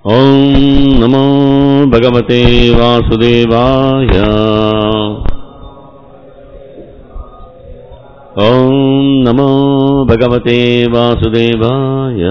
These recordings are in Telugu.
ॐ नमो भगवते वासुदेवाय ॐ नमो भगवते वासुदेवाय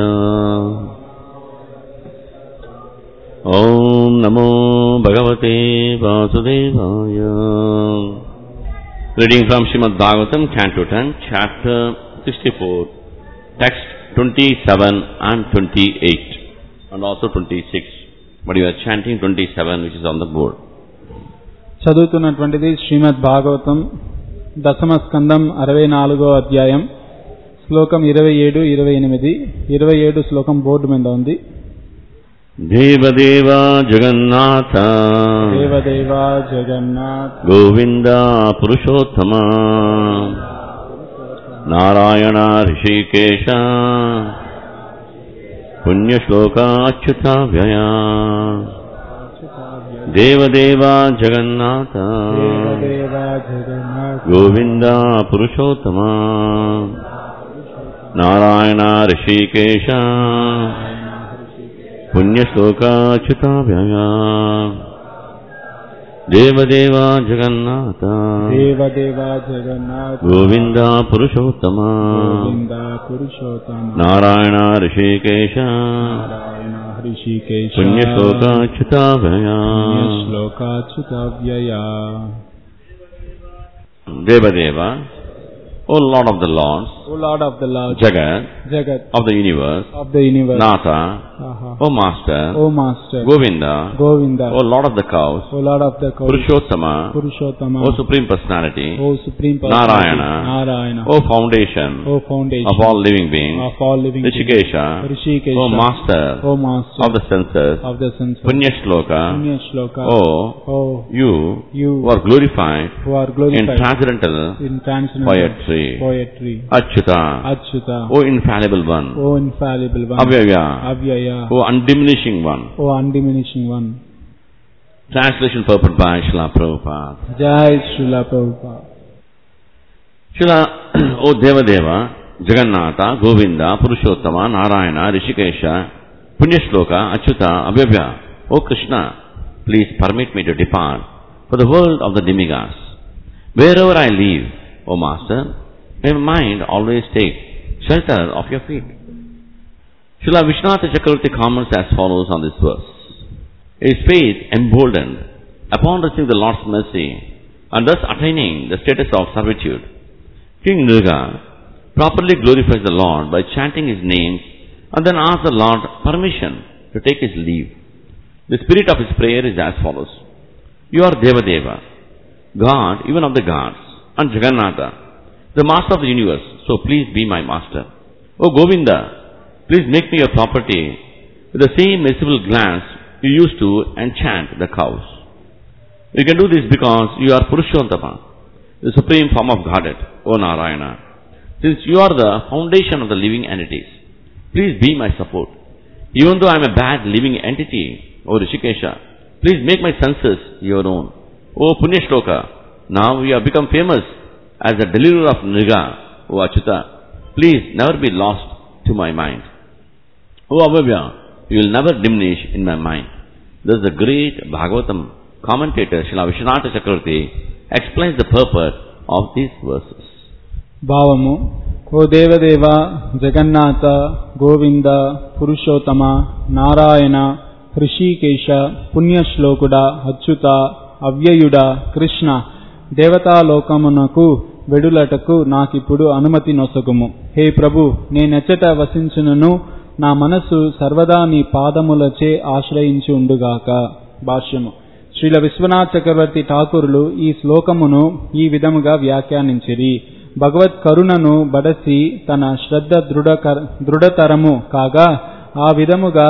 ॐ नमो भगवते वासुदेवाय Reading from Srimad Bhagavatam, Canto 10, Chapter 64, Text 27 and 28, and also 26. But you are chanting 27, which is on the board. చదువుతున్నటువంటిది శ్రీమద్ భాగవతం దశమ స్కందం అరవై నాలుగో అధ్యాయం శ్లోకం ఇరవై ఏడు ఇరవై ఎనిమిది ఇరవై ఏడు శ్లోకం బోర్డు మీద ఉంది దేవదేవ జగన్నాథ దేవదేవ జగన్నాథ్ గోవింద పురుషోత్తమ నారాయణ ఋషికేశ పుణ్యశ్లోక అచ్యుత వ్యయ దేవదేవ జగన్నాథ దేవదేవ జగన్నాథ్ గోవింద పురుషోత్తమ నారాయణ ఋషికేశ పుణ్యశ్లోకాచ్యుత వ్యయ దేవదేవ జగన్నాథ దేవదేవ జగన్నాథ్ గోవింద పురుషోత్తమ గోవింద పురుషోత్తమ నారాయణ ఋషికేశ నారాయణ హృషికేశ పుణ్యశ్లోకాచ్యుత వ్యయ శ్లోకాచ్యుతవ్యయ దేవదేవ O lord of the lords O lord of the lord జగత్ జగత్ of the universe of the universe నాథ O master O master Govinda Govinda O lord of the cows O lord of the Purushottama Purushottama O supreme personality O supreme Narayana Narayana O foundation O foundation of all living beings of all living Rishikesha Hrishikesha O master O master of the senses of the sense Punya Shloka పుణ్య శ్లోక O O you you who are glorified who are in glorified transcendental in transcendental poetry poetry Achyuta Achyuta O infallible one O infallible one Avyaya అవ్యయ O undiminishing one O undiminishing one Translation purport by Srila Prabhupada జై Srila ప్రభుపా Srila O Devadeva Jagannatha Govinda Purushottama Narayana Rishikesha Punyashloka Achyuta Avyavya O Krishna please permit me to depart for the world of the demigods. Wherever I live, O Master, may my mind always take shelter of your feet. Srila Vishwanath Chakravarti comments as follows on this verse. His faith emboldened upon receiving the Lord's mercy and thus attaining the status of servitude. King Nirga properly glorifies the Lord by chanting his names and then asks the Lord permission to take his leave. The spirit of his prayer is as follows. You are Devadeva, God even of the gods, and Jagannatha, the master of the universe, so please be my master. O Govinda, please make me your property with the same merciful glance you used to enchant the cows. You can do this because you are Purushottama, the supreme form of Godhead, O Narayana. Since you are the foundation of the living entities, please be my support. Even though I am a bad living entity, O Rishikesha, please make my senses your own. O Punyashloka, now you have become famous as the deliverer of Nriga, O Achyuta. Please never be lost to my mind. O Abhavya, you will never diminish in my mind. Thus the great Bhagavatam commentator Srila Vishwanatha Chakravarti explains the purport of these verses. భావము ఓ దేవదేవ జగన్నాథ గోవింద పురుషోత్తమ నారాయణ హృషికేశ పుణ్యశ్లోకుడ అచ్యుత అవ్యయుడ కృష్ణ దేవతాలోకమునకు వెడులటకు నాకిప్పుడు అనుమతి నొసగుము హే ప్రభు నేనెచ్చట వసించునను నా మనస్సు సర్వదా నీ పాదములచే ఆశ్రయించి ఉండుగాక భాష్యము శ్రీల విశ్వనాథ్ చక్రవర్తి ఠాకూరులు ఈ శ్లోకమును ఈ విధముగా వ్యాఖ్యానించిరి భగవత్ కరుణను బడసి తన శ్రద్ధ దృఢ దృఢతరము కాగా ఆ విధముగా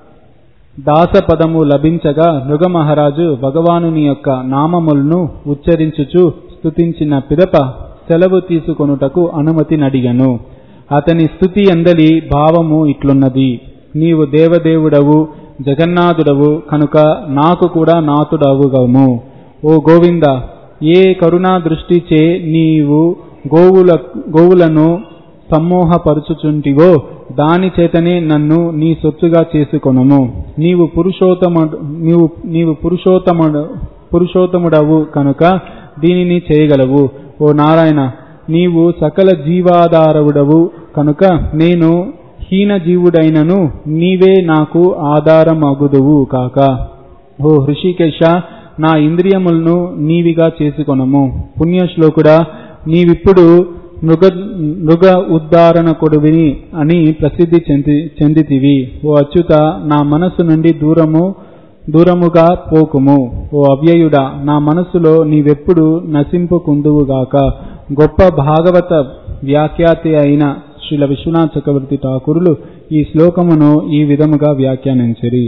దాసపదము లభించగా మృగమహారాజు భగవానుని యొక్క నామములను ఉచ్చరించుచు స్తుతించిన పిదప సెలవు తీసుకొనుటకు అనుమతి నడిగను అతని స్థుతి అందలి భావము ఇట్లున్నది నీవు దేవదేవుడవు జగన్నాథుడవు కనుక నాకు కూడా నాథుడవుగము ఓ గోవింద ఏ కరుణా దృష్టిచే నీవు గోవుల గోవులను సమ్మోహపరుచుచుంటివో దాని చేతనే నన్ను నీ సొత్తుగా చేసుకొనుము నీవు పురుషోత్తముడు నీవు నీవు పురుషోత్తముడు పురుషోత్తముడవు కనుక దీనిని చేయగలవు ఓ నారాయణ నీవు సకల జీవాధారవుడవు కనుక నేను హీన జీవుడైనను నీవే నాకు ఆధారమగుదువు కాక ఓ హృషికేశ నా ఇంద్రియములను నీవిగా చేసుకొనము పుణ్యశ్లోకుడా నీవిప్పుడు మృగ మృగ ఉద్ధారణ కొడువిని అని ప్రసిద్ధి చెంది చెందితివి ఓ అచ్యుత నా మనస్సు నుండి దూరము దూరముగా పోకుము ఓ అవ్యయుడా నా మనస్సులో నీవెప్పుడు నశింపుకుందువుగాక గొప్ప భాగవత వ్యాఖ్యాతి అయిన శ్రీల విశ్వనాథ్ చక్రవర్తి ఠాకూరులు ఈ శ్లోకమును ఈ విధముగా వ్యాఖ్యానించిరి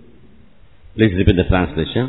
Please repeat the translation.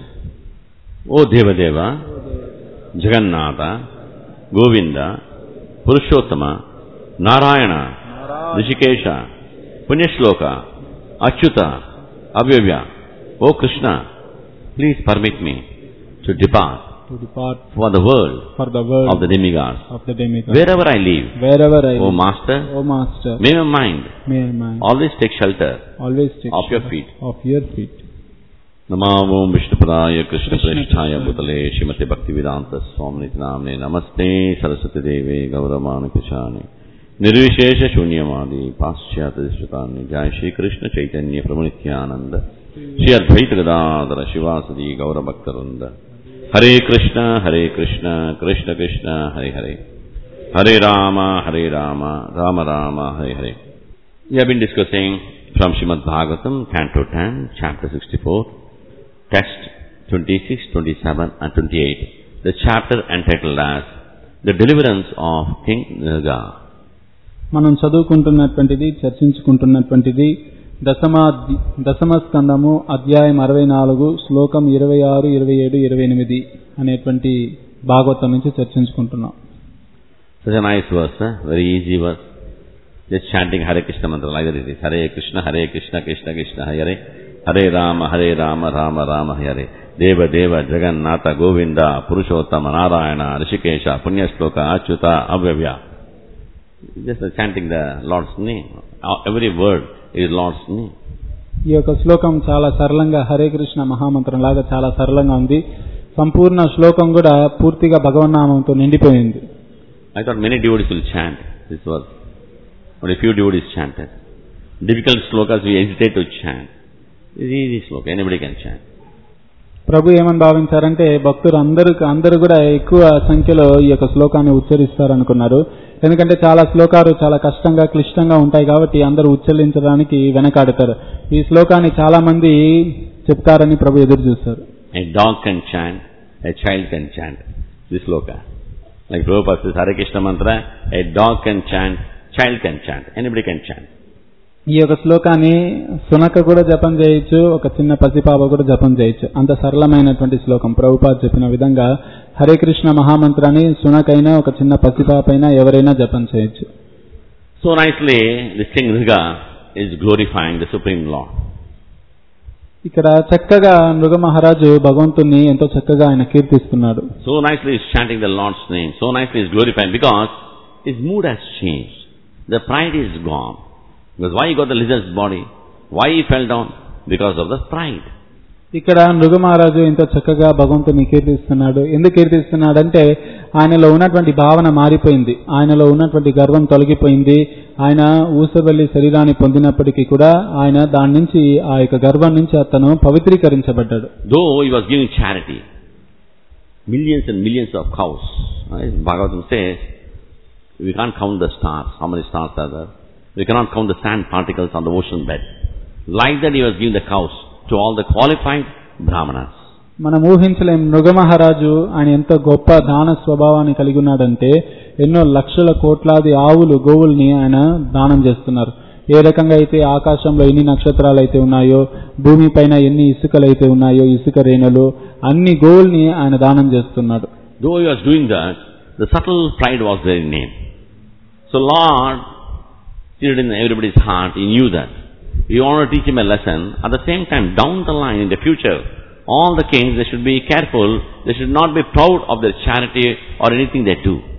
O Devadeva, Jagannatha, Govinda, Purushottama, Narayana, Rishikesha, Punyashloka, Achyuta, Avyavya, O Krishna, please permit me to depart to depart for the world for the of world the demigods. Of the demigod Wherever I live, wherever I O Master, O master may my mind may my always take shelter always of your feet. Of your feet नमामो विष्णुपदाय कृष्णप्रेष्ठाय भूतले श्रीमते भक्तिवेदान्त स्वामिनिति नाम्ने नमस्ते सरस्वती देवे गौरवानुपिशानि निर्विशेष शून्यवादी पाश्चात्यश्रुतानि जय श्री कृष्ण चैतन्य प्रमुनित्यानन्द श्री अद्वैत गदाधर शिवासदि गौरभक्तवृन्द हरे कृष्ण हरे कृष्ण कृष्ण कृष्ण हरे हरे हरे राम हरे राम राम राम हरे हरे We have been discussing from Srimad Bhagavatam, Canto 10, Chapter 64, Text 26, 27 and 28. The chapter entitled as The Deliverance of King Nirga. మనం చదువుకుంటున్నటువంటిది చర్చించుకుంటున్నటువంటిది దశమ దశమ స్కందము అధ్యాయం అరవై నాలుగు శ్లోకం ఇరవై ఆరు ఇరవై ఏడు ఇరవై ఎనిమిది అనేటువంటి భాగవతం నుంచి చర్చించుకుంటున్నాం Such a nice verse, eh? very easy verse. Just chanting Hare Krishna mantra like that it is. Hare Krishna, Hare Krishna, Krishna Krishna, Hare Hare Rama, Hare Rama, Rama Rama, Hare Deva Deva, Jagannatha, Govinda, Purushottama, Narayana, Rishikesha, Punyashloka, Achyuta, Avyavya. Just uh, chanting the Lord's name. Uh, Every word is Lord's name. ఈ యొక్క శ్లోకం చాలా సరళంగా హరే కృష్ణ మహామంత్రం లాగా చాలా సరళంగా ఉంది సంపూర్ణ శ్లోకం కూడా పూర్తిగా భగవన్నామంతో నిండిపోయింది I thought many devotees will chant this verse. Only few devotees chanted. Difficult slokas we hesitate to chant. It's easy sloka, anybody can chant. ప్రభు ఏమని భావించారంటే భక్తులు అందరూ అందరూ కూడా ఎక్కువ సంఖ్యలో ఈ యొక్క శ్లోకాన్ని ఉచ్చరిస్తారనుకున్నారు ఎందుకంటే చాలా శ్లోకాలు చాలా కష్టంగా క్లిష్టంగా ఉంటాయి కాబట్టి అందరూ ఉచ్చరించడానికి వెనకాడతారు ఈ శ్లోకాన్ని చాలా మంది చెప్తారని ప్రభు ఎదురు చూస్తారు A dog can chant, a child can chant this sloka. Like Prabhupada says, Hare Krishna mantra, a dog can chant, child can chant, anybody can chant. ఈ యొక్క శ్లోకాన్ని సునక కూడా జపం చేయొచ్చు ఒక చిన్న పసిపాప కూడా జపం చేయొచ్చు అంత సరళమైనటువంటి శ్లోకం ప్రభుపాద్ చెప్పిన విధంగా హరే కృష్ణ మహామంత్రాన్ని సునకైనా ఒక చిన్న పసిపాపైనా ఎవరైనా జపం చేయొచ్చు So nicely, this King Nriga is glorifying the Supreme Lord. ఇక్కడ చక్కగా మృగ మహారాజు భగవంతుణ్ణి ఎంతో చక్కగా ఆయన కీర్తిస్తున్నాడు So nicely he's chanting the Lord's name. So nicely he's glorifying because his mood has changed. The pride is gone. Because why he got the lizard's body? Why he fell down? Because of the pride. ఇక్కడ మృగ మహారాజు ఎంతో చక్కగా భగవంతుని కీర్తిస్తున్నాడు ఎందుకు కీర్తిస్తున్నాడంటే ఆయనలో ఉన్నటువంటి భావన మారిపోయింది ఆయనలో ఉన్నటువంటి గర్వం తొలగిపోయింది ఆయన ఊసవెల్లి శరీరాన్ని పొందినప్పటికీ కూడా ఆయన దాని నుంచి ఆ యొక్క గర్వం నుంచి అతను పవిత్రీకరించబడ్డాడు Though he was giving charity, millions and millions of cows. Right? Bhagavatam says, we can't count the stars, how many stars are there. We cannot count the sand particles on the ocean bed. Like that he was giving the cows to all the qualified brahmanas. మనం ఊహించలేం మృగ మహారాజు ఆయన ఎంత గొప్ప దాన స్వభావాన్ని కలిగి ఉన్నాడంటే ఎన్నో లక్షల కోట్లాది ఆవులు గోవుల్ని ఆయన దానం చేస్తున్నారు ఏ రకంగా అయితే ఆకాశంలో ఎన్ని నక్షత్రాలు అయితే ఉన్నాయో భూమిపైన ఎన్ని ఇసుకలు అయితే ఉన్నాయో ఇసుక రేణులు అన్ని గోవుల్ని ఆయన దానం చేస్తున్నాడు Though he was doing that, the subtle pride was there in him. So Lord, seated in everybody's heart, he knew that. He wanted to teach him a lesson. At the same time, down the line, in the future, all the kings, they should be careful. They should not be proud of their charity or anything they do.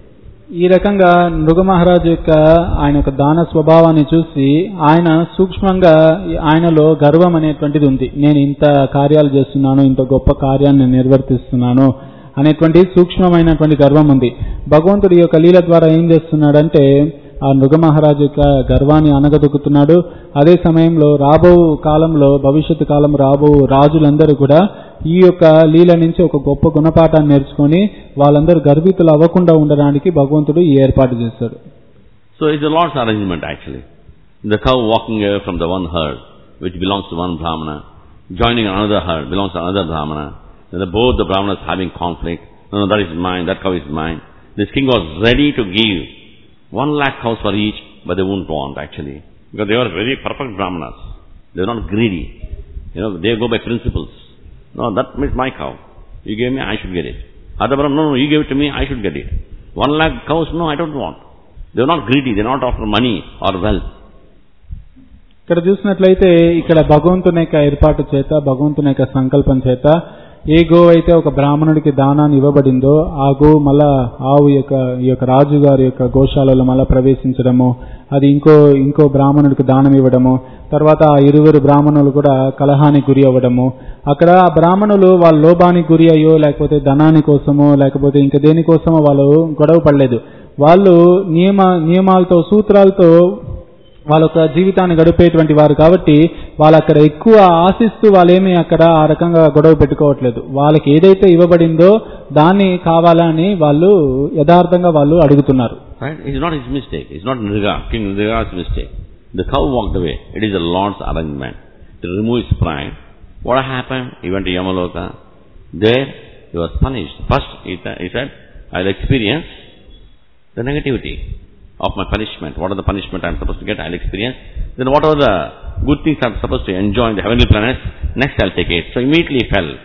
ఈ రకంగా నృగ మహారాజు యొక్క ఆయన యొక్క దాన స్వభావాన్ని చూసి ఆయన సూక్ష్మంగా ఆయనలో గర్వం అనేటువంటిది ఉంది నేను ఇంత కార్యాలు చేస్తున్నాను ఇంత గొప్ప కార్యాన్ని నిర్వర్తిస్తున్నాను అనేటువంటి సూక్ష్మమైనటువంటి గర్వం ఉంది భగవంతుడి యొక్క లీల ద్వారా ఏం చేస్తున్నాడంటే ఆ నృగ మహారాజు యొక్క గర్వాన్ని అనగదొక్కుతున్నాడు అదే సమయంలో రాబో కాలంలో భవిష్యత్తు కాలం రాబో రాజులందరూ కూడా ఈ యొక్క లీల నుంచి ఒక గొప్ప గుణపాఠాన్ని నేర్చుకొని వాళ్ళందరూ గర్వితులు అవ్వకుండా ఉండడానికి భగవంతుడు ఈ ఏర్పాటు చేశాడు So it's the Lord's arrangement actually. The cow walking away from the one herd, which belongs to one Brahmana, joining another herd, belongs to another Brahmana. Then the, both the Brahmanas having conflict. No, no, that is mine, that cow is mine. This king was ready to give one lakh cows for each, but they wouldn't want actually. Because they were very perfect Brahmanas. They were not greedy. You know, they go by principles. No, that is my cow. You gave me, I should get it. Other Brahman, no, no, you gave it to me, I should get it. One lakh cows, no, I don't want. They're not greedy, they're not after money or wealth. ఇక్కడ చూసినట్లయితే ఇక్కడ భగవంతుని యొక్క ఏర్పాటు చేత భగవంతుని యొక్క సంకల్పం చేత ఏ గోవు అయితే ఒక బ్రాహ్మణుడికి దానాన్ని ఇవ్వబడిందో ఆ గోవు మళ్ళా ఆవు యొక్క ఈ యొక్క రాజు గారి యొక్క గోశాలలో మళ్ళా ప్రవేశించడము అది ఇంకో ఇంకో బ్రాహ్మణుడికి దానం ఇవ్వడము తర్వాత ఆ ఇరువురు బ్రాహ్మణులు కూడా కలహానికి గురి అవ్వడము అక్కడ ఆ బ్రాహ్మణులు వాళ్ళ లోభానికి గురి అయ్యో లేకపోతే ధనాని కోసమో లేకపోతే ఇంకా దేనికోసమో వాళ్ళు గొడవ పడలేదు వాళ్ళు నియమ నియమాలతో సూత్రాలతో వాళ్ళ యొక్క జీవితాన్ని గడిపేటువంటి వారు కాబట్టి వాళ్ళు అక్కడ ఎక్కువ ఆశిస్తూ వాళ్ళేమి అక్కడ ఆ రకంగా గొడవ పెట్టుకోవట్లేదు వాళ్ళకి ఏదైతే ఇవ్వబడిందో దాన్ని కావాలని వాళ్ళు యథార్థంగా వాళ్ళు అడుగుతున్నారు Right? It's not his mistake. It's not Nriga, King Nriga's mistake. The cow walked away. It is the Lord's arrangement to remove his pride. What happened? He went to Yamaloka. There, he was punished. First, he, th- he said, I'll experience the negativity of my punishment. What are the punishment I'm supposed to get? I'll experience. Then what are the good things I'm supposed to enjoy in the heavenly planets? Next I'll take it. So immediately he fell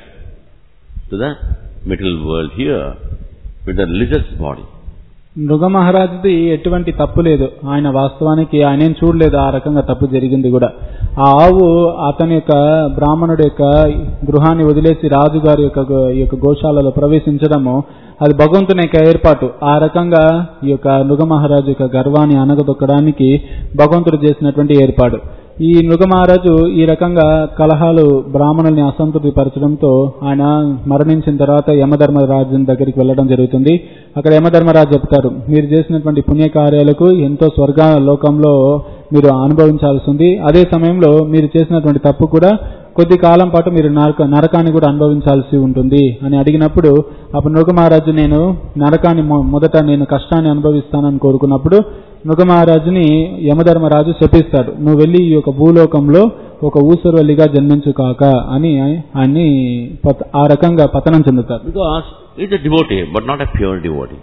to the material world here with the lizard's body. మృగ మహారాజుది ఎటువంటి తప్పు లేదు ఆయన వాస్తవానికి ఆయన ఏం చూడలేదు ఆ రకంగా తప్పు జరిగింది కూడా ఆ ఆవు అతని యొక్క బ్రాహ్మణుడి యొక్క గృహాన్ని వదిలేసి రాజుగారి యొక్క గో- ఈ యొక్క గోశాలలో ప్రవేశించడము అది భగవంతుని యొక్క ఏర్పాటు ఆ రకంగా ఈ యొక్క నృగ మహారాజు యొక్క గర్వాన్ని అనగదొక్కడానికి భగవంతుడు చేసినటువంటి ఏర్పాటు ఈ నృగ మహారాజు ఈ రకంగా కలహాలు బ్రాహ్మణుల్ని అసంతృప్తి పరచడంతో ఆయన మరణించిన తర్వాత యమధర్మరాజు దగ్గరికి వెళ్ళడం జరుగుతుంది అక్కడ యమధర్మరాజు చెప్తారు మీరు చేసినటువంటి పుణ్యకార్యాలకు ఎంతో స్వర్గ లోకంలో మీరు అనుభవించాల్సి ఉంది అదే సమయంలో మీరు చేసినటువంటి తప్పు కూడా కొద్ది కాలం పాటు మీరు నరక నరకాన్ని కూడా అనుభవించాల్సి ఉంటుంది అని అడిగినప్పుడు అప్పుడు నృగ మహారాజు నేను నరకాన్ని మొ- మొదట నేను కష్టాన్ని అనుభవిస్తానని కోరుకున్నప్పుడు నృగ మహారాజుని యమధర్మరాజు శపిస్తాడు నువ్వు వెళ్ళి ఈ యొక్క భూలోకంలో ఒక ఊసరవల్లిగా జన్మించు కాక అని ఆయన్ని పత- ఆ రకంగా పతనం చెందుతారు Because he's a devotee, but not a pure devotee.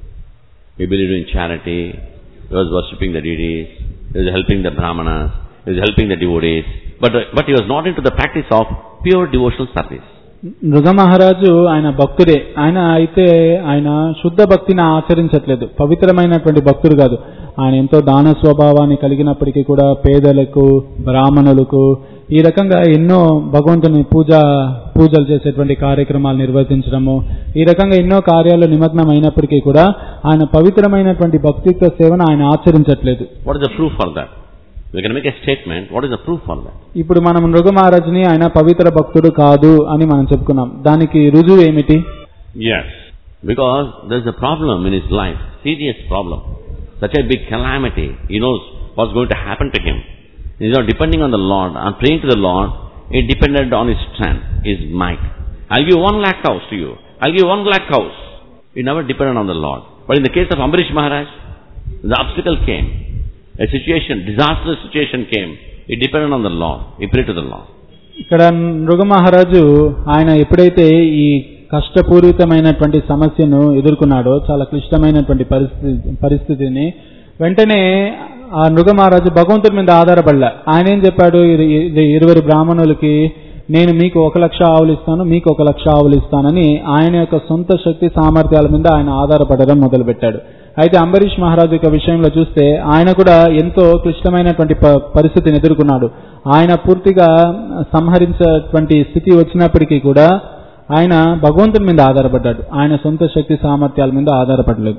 He believed in charity, he was worshipping the deities, he was helping the brahmanas, he was helping the devotees, but, but he was not into the practice of pure devotional service. నృగ మహారాజు ఆయన భక్తుడే ఆయన అయితే ఆయన శుద్ధ భక్తిని ఆచరించట్లేదు పవిత్రమైనటువంటి భక్తుడు కాదు ఆయన ఎంతో దాన స్వభావాన్ని కలిగినప్పటికీ కూడా పేదలకు బ్రాహ్మణులకు ఈ రకంగా ఎన్నో భగవంతుని పూజ పూజలు చేసేటువంటి కార్యక్రమాలు నిర్వర్తించడము ఈ రకంగా ఎన్నో కార్యాలు నిమగ్నం అయినప్పటికీ కూడా ఆయన పవిత్రమైనటువంటి భక్తిత్వ సేవను ఆయన ఆచరించట్లేదు What is the proof for that? We can make a statement, what is the proof for that? ఇప్పుడు మనం నృగ మహారాజుని ఆయన పవిత్ర భక్తుడు కాదు అని మనం చెప్పుకున్నాం దానికి రుజువు ఏమిటి Yes, because there's a problem in his life, serious problem. Such a big calamity. He knows what's going to happen to him. He's not depending on the Lord. I'm praying to the Lord. He depended on his strength, his might. I'll give one lakh cows to you. I'll give one lakh cows. He never depended on the Lord. But in the case of Ambarish Maharaj, the obstacle came. A situation, disastrous situation came. He depended on the Lord. He prayed to the Lord. ఇక్కడ నృగ మహారాజు ఆయన ఎప్పుడైతే ఈ కష్టపూరితమైనటువంటి సమస్యను ఎదుర్కొన్నాడో చాలా క్లిష్టమైనటువంటి పరిస్థితి పరిస్థితిని వెంటనే ఆ నృగ మహారాజు భగవంతుడి మీద ఆధారపడలే ఆయన ఏం చెప్పాడు ఇరు- ఇది ఇరువురు బ్రాహ్మణులకి నేను మీకు ఒక లక్ష ఆవులు ఇస్తాను మీకు ఒక లక్ష ఆవులు ఇస్తానని ఆయన యొక్క సొంత శక్తి సామర్థ్యాల మీద ఆయన ఆధారపడడం మొదలుపెట్టాడు అయితే అంబరీష్ మహారాజు యొక్క విషయంలో చూస్తే ఆయన కూడా ఎంతో క్లిష్టమైనటువంటి ప- పరిస్థితిని ఎదుర్కొన్నాడు ఆయన పూర్తిగా సంహరించేటువంటి స్థితి వచ్చినప్పటికీ కూడా ఆయన భగవంతుని మీద ఆధారపడ్డాడు ఆయన సొంత శక్తి సామర్థ్యాల మీద ఆధారపడలేదు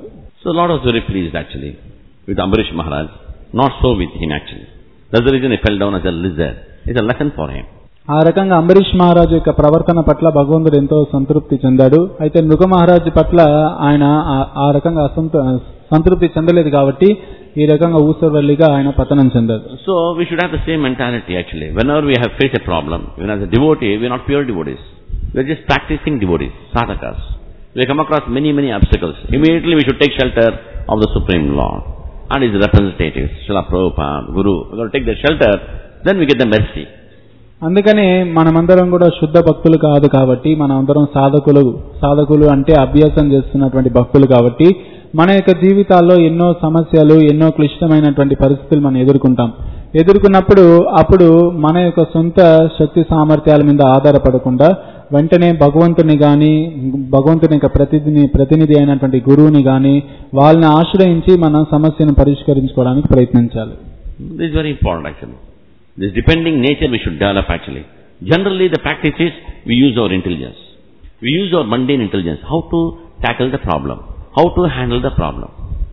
So the Lord was very pleased actually with Ambarish Maharaj, not so with him actually. That's the reason he fell down as a lizard. It's a lesson for him. ఆ రకంగా అంబరీష్ మహారాజు యొక్క ప్రవర్తన పట్ల భగవంతుడు ఎంతో సంతృప్తి చెందాడు అయితే నృగ మహారాజు పట్ల ఆయన ఆ- ఆ రకంగా అసంత సంతృప్తి చెందలేదు కాబట్టి ఈ రకంగా ఊసరవల్లిగా ఆయన పతనం చెందాడు So we should have the same mentality actually. Whenever we have faced a problem, even as a devotee, we are not pure devotees. We are just practicing devotees, sadhakas. We come across many, many obstacles. Immediately we should take shelter of the Supreme Lord and his representatives, Srila Prabhupada, Guru. We got to take their shelter, then we get the mercy. అందుకని మనమందరం కూడా శుద్ధ భక్తులు కాదు కాబట్టి మనమందరం సాధకులు సాధకులు అంటే అభ్యాసం చేస్తున్నటువంటి భక్తులు కాబట్టి మన యొక్క జీవితాల్లో ఎన్నో సమస్యలు ఎన్నో క్లిష్టమైనటువంటి పరిస్థితులు మనం ఎదుర్కొంటాం ఎదుర్కొన్నప్పుడు అప్పుడు మన యొక్క సొంత శక్తి సామర్థ్యాల మీద ఆధారపడకుండా వెంటనే భగవంతుని గాని భగవంతుని యొక్క ప్రతినిధి ప్రతినిధి అయినటువంటి గురువుని గాని వాళ్ళని ఆశ్రయించి మన సమస్యను పరిష్కరించుకోవడానికి ప్రయత్నించాలి This is very important actually. This depending nature we should develop actually. Generally the practice is we use our intelligence. We use our mundane intelligence. How to tackle the problem. How to handle the problem.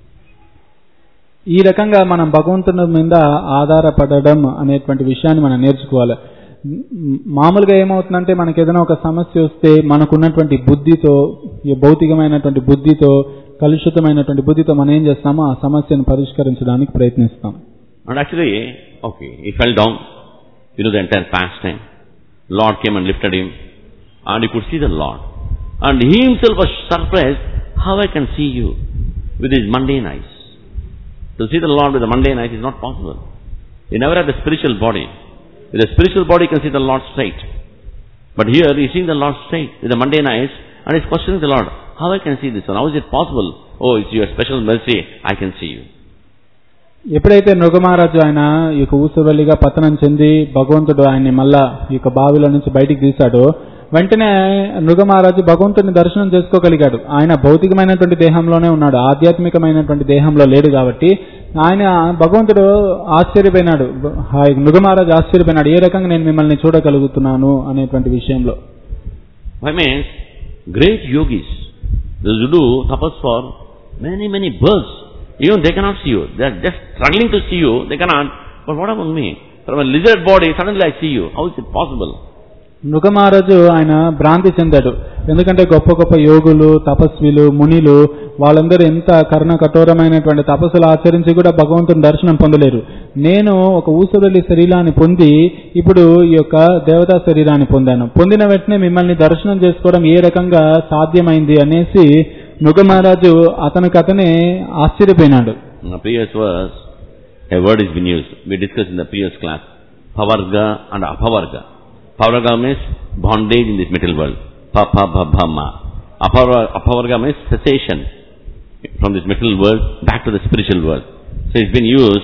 ఈ రకంగా మనం భగవంతుని మీద ఆధారపడడం అనేటువంటి విషయాన్ని మనం నేర్చుకోవాలి మ్, మామూలుగా ఏమవుతుందంటే మనకి ఏదైనా ఒక సమస్య వస్తే మనకున్నటువంటి బుద్ధితో ఈ భౌతికమైనటువంటి బుద్ధితో కలుషితమైనటువంటి బుద్ధితో మనం ఏం చేస్తామో ఆ సమస్యను పరిష్కరించడానికి ప్రయత్నిస్తాం And actually, okay, he fell down. You know the entire pastime. Lord came and lifted him. And he could see the Lord. And he himself was surprised, how I can see you with his mundane eyes. To see the Lord with the mundane eyes is not possible. He never had a spiritual body. With a spiritual body, he can see the Lord straight. But here, he is seeing the Lord straight with the mundane eyes, and he is questioning the Lord, how I can see this one? How is it possible? Oh, it's your special mercy, I can see you. ఎప్పుడైతే నృగమహారాజు ఆయన ఈ యొక్క ఊసవల్లిగా పతనం చెంది భగవంతుడు ఆయన్ని మళ్ళా ఈ యొక్క బావిలో నుంచి బయటికి తీశాడో వెంటనే నృగమహారాజు భగవంతుడిని దర్శనం చేసుకోగలిగాడు ఆయన భౌతికమైనటువంటి దేహంలోనే ఉన్నాడు ఆధ్యాత్మికమైనటువంటి దేహంలో లేడు కాబట్టి ఆయన భగవంతుడు ఆశ్చర్యపోయినాడు ఆ యొక్క నృగమహారాజు ఆశ్చర్యపోయినాడు ఏ రకంగా నేను మిమ్మల్ని చూడగలుగుతున్నాను అనేటువంటి విషయంలో I mean, great yogis, those who do tapas for many, many births, even they cannot see you. They are just struggling to see you, they cannot. But what about me? From a lizard body, suddenly I see you. How is it possible? నృగమహారాజు ఆయన భ్రాంతి చెందాడు ఎందుకంటే గొప్ప గొప్ప యోగులు తపస్విలు మునిలు వాళ్ళందరూ ఎంత కర్ణ కఠోరమైనటువంటి తపస్సులు ఆచరించి కూడా భగవంతుని దర్శనం పొందలేరు నేను ఒక ఊసవెల్లి శరీరాన్ని పొంది ఇప్పుడు ఈ యొక్క దేవతా శరీరాన్ని పొందాను పొందిన వెంటనే మిమ్మల్ని దర్శనం చేసుకోవడం ఏ రకంగా సాధ్యమైంది అనేసి నృగమహారాజు అతనికి అతనే ఆశ్చర్యపోయినాడు In the previous verse, a word has been used. We discussed in the previous class. Pavarga and Apavarga. Pavarga means bondage in this material world. Pa pa ba ba ma. Apavarga, Apavarga means cessation from this material world back to the spiritual world. So it's been used.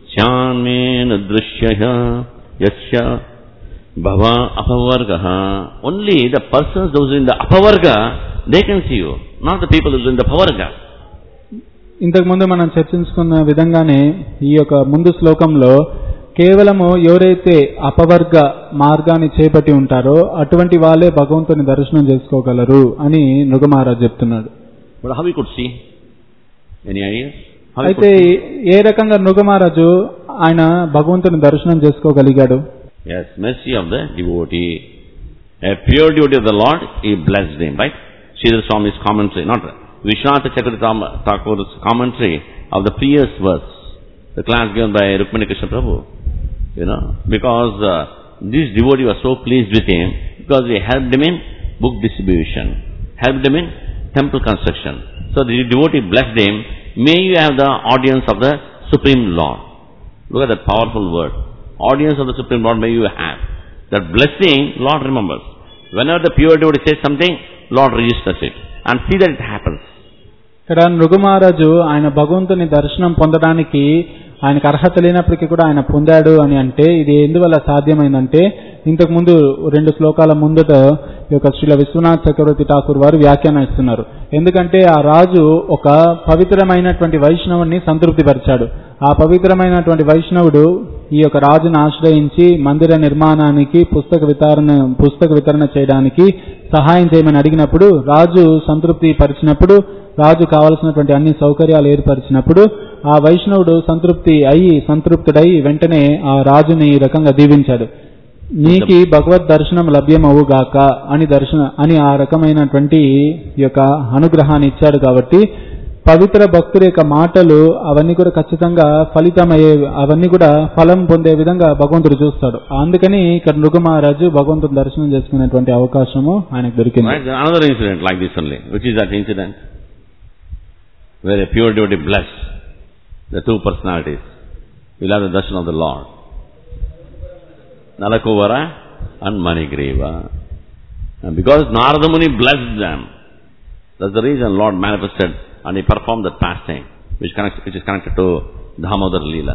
Chanmen drishyaya yasya bhava apavargaha. Only the persons those in the apavarga, they can see you. Not the people those in the pavarga. ఇంతకు ముందు మనం చర్చించుకున్న విధంగానే ఈ యొక్క ముందు శ్లోకంలో కేవలము ఎవరైతే అపవర్గ మార్గాన్ని చేపట్టి ఉంటారో అటువంటి వాళ్ళే భగవంతుని దర్శనం చేసుకోగలరు అని నృగమహారాజ్ చెప్తున్నాడు But how we could see? Any ideas? How we అయితే could see? ఏ రకంగా నృగమహారాజు ఆయన భగవంతుని దర్శనం చేసుకోగలిగాడు Yes, mercy of the devotee. A pure devotee of the Lord, he blessed him, right? Sridhar Swami's commentary, not Vishwanath Chakravarti Thakur's commentary of the previous verse, the class given by Rukmini Krishna Prabhu. You know, because uh, this devotee was so pleased with him, because he helped him in book distribution, helped him in temple construction. So the devotee blessed him, may you have the audience of the Supreme Lord. Look at that powerful word. Audience of the Supreme Lord may you have. That blessing, Lord remembers. Whenever the pure devotee says something, Lord registers it. And see that it happens. ఇక్కడ నృగమహారాజు ఆయన భగవంతుని దర్శనం పొందడానికి ఆయనకు అర్హత లేనప్పటికీ కూడా ఆయన పొందాడు అని అంటే ఇది ఎందువల్ల సాధ్యమైందంటే ఇంతకు ముందు రెండు శ్లోకాల ముందట ఈ యొక్క శ్రీల విశ్వనాథ్ చక్రవర్తి ఠాకూర్ వారు వ్యాఖ్యానిస్తున్నారు ఎందుకంటే ఆ రాజు ఒక పవిత్రమైనటువంటి వైష్ణవుని సంతృప్తిపరిచాడు ఆ పవిత్రమైనటువంటి వైష్ణవుడు ఈ యొక్క రాజును ఆశ్రయించి మందిర నిర్మాణానికి పుస్తక వితరణ పుస్తక వితరణ చేయడానికి సహాయం చేయమని అడిగినప్పుడు రాజు సంతృప్తి పరిచినప్పుడు రాజు కావలసినటువంటి అన్ని సౌకర్యాలు ఏర్పరిచినప్పుడు ఆ వైష్ణవుడు సంతృప్తి అయి సంతృప్తుడై వెంటనే ఆ రాజుని ఈ రకంగా దీవించాడు నీకి భగవద్ దర్శనం లభ్యమవుగాక అని దర్శన అని ఆ రకమైనటువంటి ఈ యొక్క అనుగ్రహాన్ని ఇచ్చాడు కాబట్టి పవిత్ర భక్తుల యొక్క మాటలు అవన్నీ కూడా ఖచ్చితంగా ఫలితమయ్యే అవన్నీ కూడా ఫలం పొందే విధంగా భగవంతుడు చూస్తాడు అందుకని ఇక్కడ నృగమహారాజు భగవంతుడు దర్శనం చేసుకునేటువంటి అవకాశము ఆయనకు దొరికింది Right? There's Another incident like this only. Which is that incident? Where a pure devotee blessed the two personalities. Will have the darshan of the Lord. Nalakuvara and Manigreva. And because Narada Muni blessed them, that's the reason Lord manifested and he performed that pastime, which, connects, which is connected to Damodar Leela.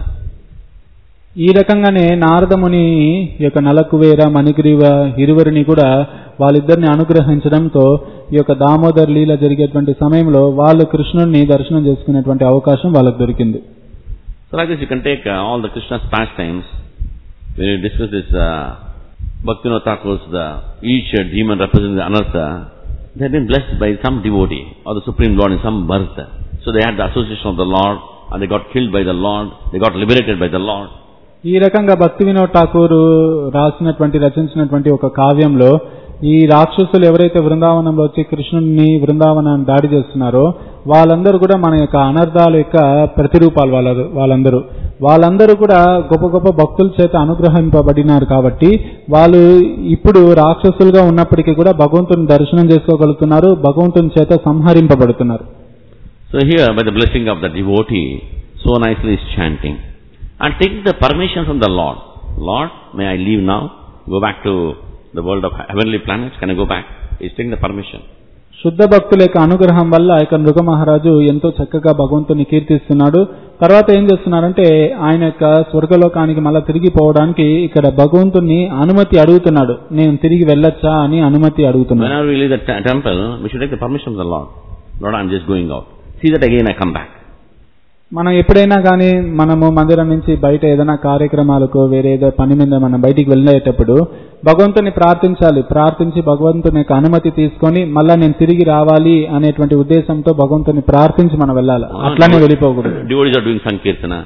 ఈ రకంగానే నారదముని ఈ యొక్క నలకువేర మణిగ్రీవ ఇరువురిని కూడా వాళ్ళిద్దరిని అనుగ్రహించడంతో ఈ యొక్క దామోదర్ లీల జరిగేటువంటి సమయంలో వాళ్ళు కృష్ణుడిని దర్శనం చేసుకునేటువంటి అవకాశం వాళ్ళకు దొరికింది So like this you can take uh, all the Krishna's pastimes, when you discuss this uh, Bhaktivinoda Thakur's, the, each uh, demon representing the anartha, they have been blessed by some devotee or the Supreme Lord in some birth. So they had the association of the Lord and they got killed by the Lord, they got liberated by the Lord. ఈ రకంగా భక్తి వినోద్ ఠాకూర్ రాసినటువంటి రచించినటువంటి ఒక కావ్యంలో ఈ రాక్షసులు ఎవరైతే బృందావనంలో వచ్చి కృష్ణుడిని బృందావనాన్ని దాడి చేస్తున్నారో వాళ్ళందరూ కూడా మన యొక్క అనర్థాల యొక్క ప్రతిరూపాలు వాళ్ళ వాళ్ళందరూ వాళ్ళందరూ కూడా గొప్ప గొప్ప భక్తుల చేత అనుగ్రహింపబడినారు కాబట్టి వాళ్ళు ఇప్పుడు రాక్షసులుగా ఉన్నప్పటికీ కూడా భగవంతుని దర్శనం చేసుకోగలుగుతున్నారు భగవంతుని చేత సంహరింపబడుతున్నారు So here, by the blessing of the devotee, so nicely is chanting. And taking the permission from the Lord. Lord, may I leave now? Go back to the world of heavenly planets? Can I go back? He's taking the permission. శుద్ధ భక్తుల యొక్క అనుగ్రహం వల్ల ఇక నృగ మహారాజు ఎంతో చక్కగా భగవంతుని కీర్తిస్తున్నాడు తర్వాత ఏం చేస్తున్నారంటే ఆయన యొక్క స్వర్గలోకానికి మళ్ళా తిరిగి పోవడానికి ఇక్కడ భగవంతుని అనుమతి అడుగుతున్నాడు నేను తిరిగి వెళ్ళొచ్చా అని అనుమతి అడుగుతున్నాడు Whenever we leave the te- temple, we should take the permission from the Lord. Lord, I'm just going out. See that again I come back. మనం ఎప్పుడైనా కానీ మనము మందిరం నుంచి బయట ఏదైనా కార్యక్రమాలకు వేరే ఏదో పని మీద మనం బయటికి వెళ్ళేటప్పుడు భగవంతుని ప్రార్థించాలి ప్రార్థించి భగవంతుని యొక్క అనుమతి తీసుకొని మళ్ళా నేను తిరిగి రావాలి అనేటువంటి ఉద్దేశంతో భగవంతుని ప్రార్థించి మనం వెళ్ళాలి అట్లానే వెళ్ళిపోకూడదు Devotees are doing Sankirtana.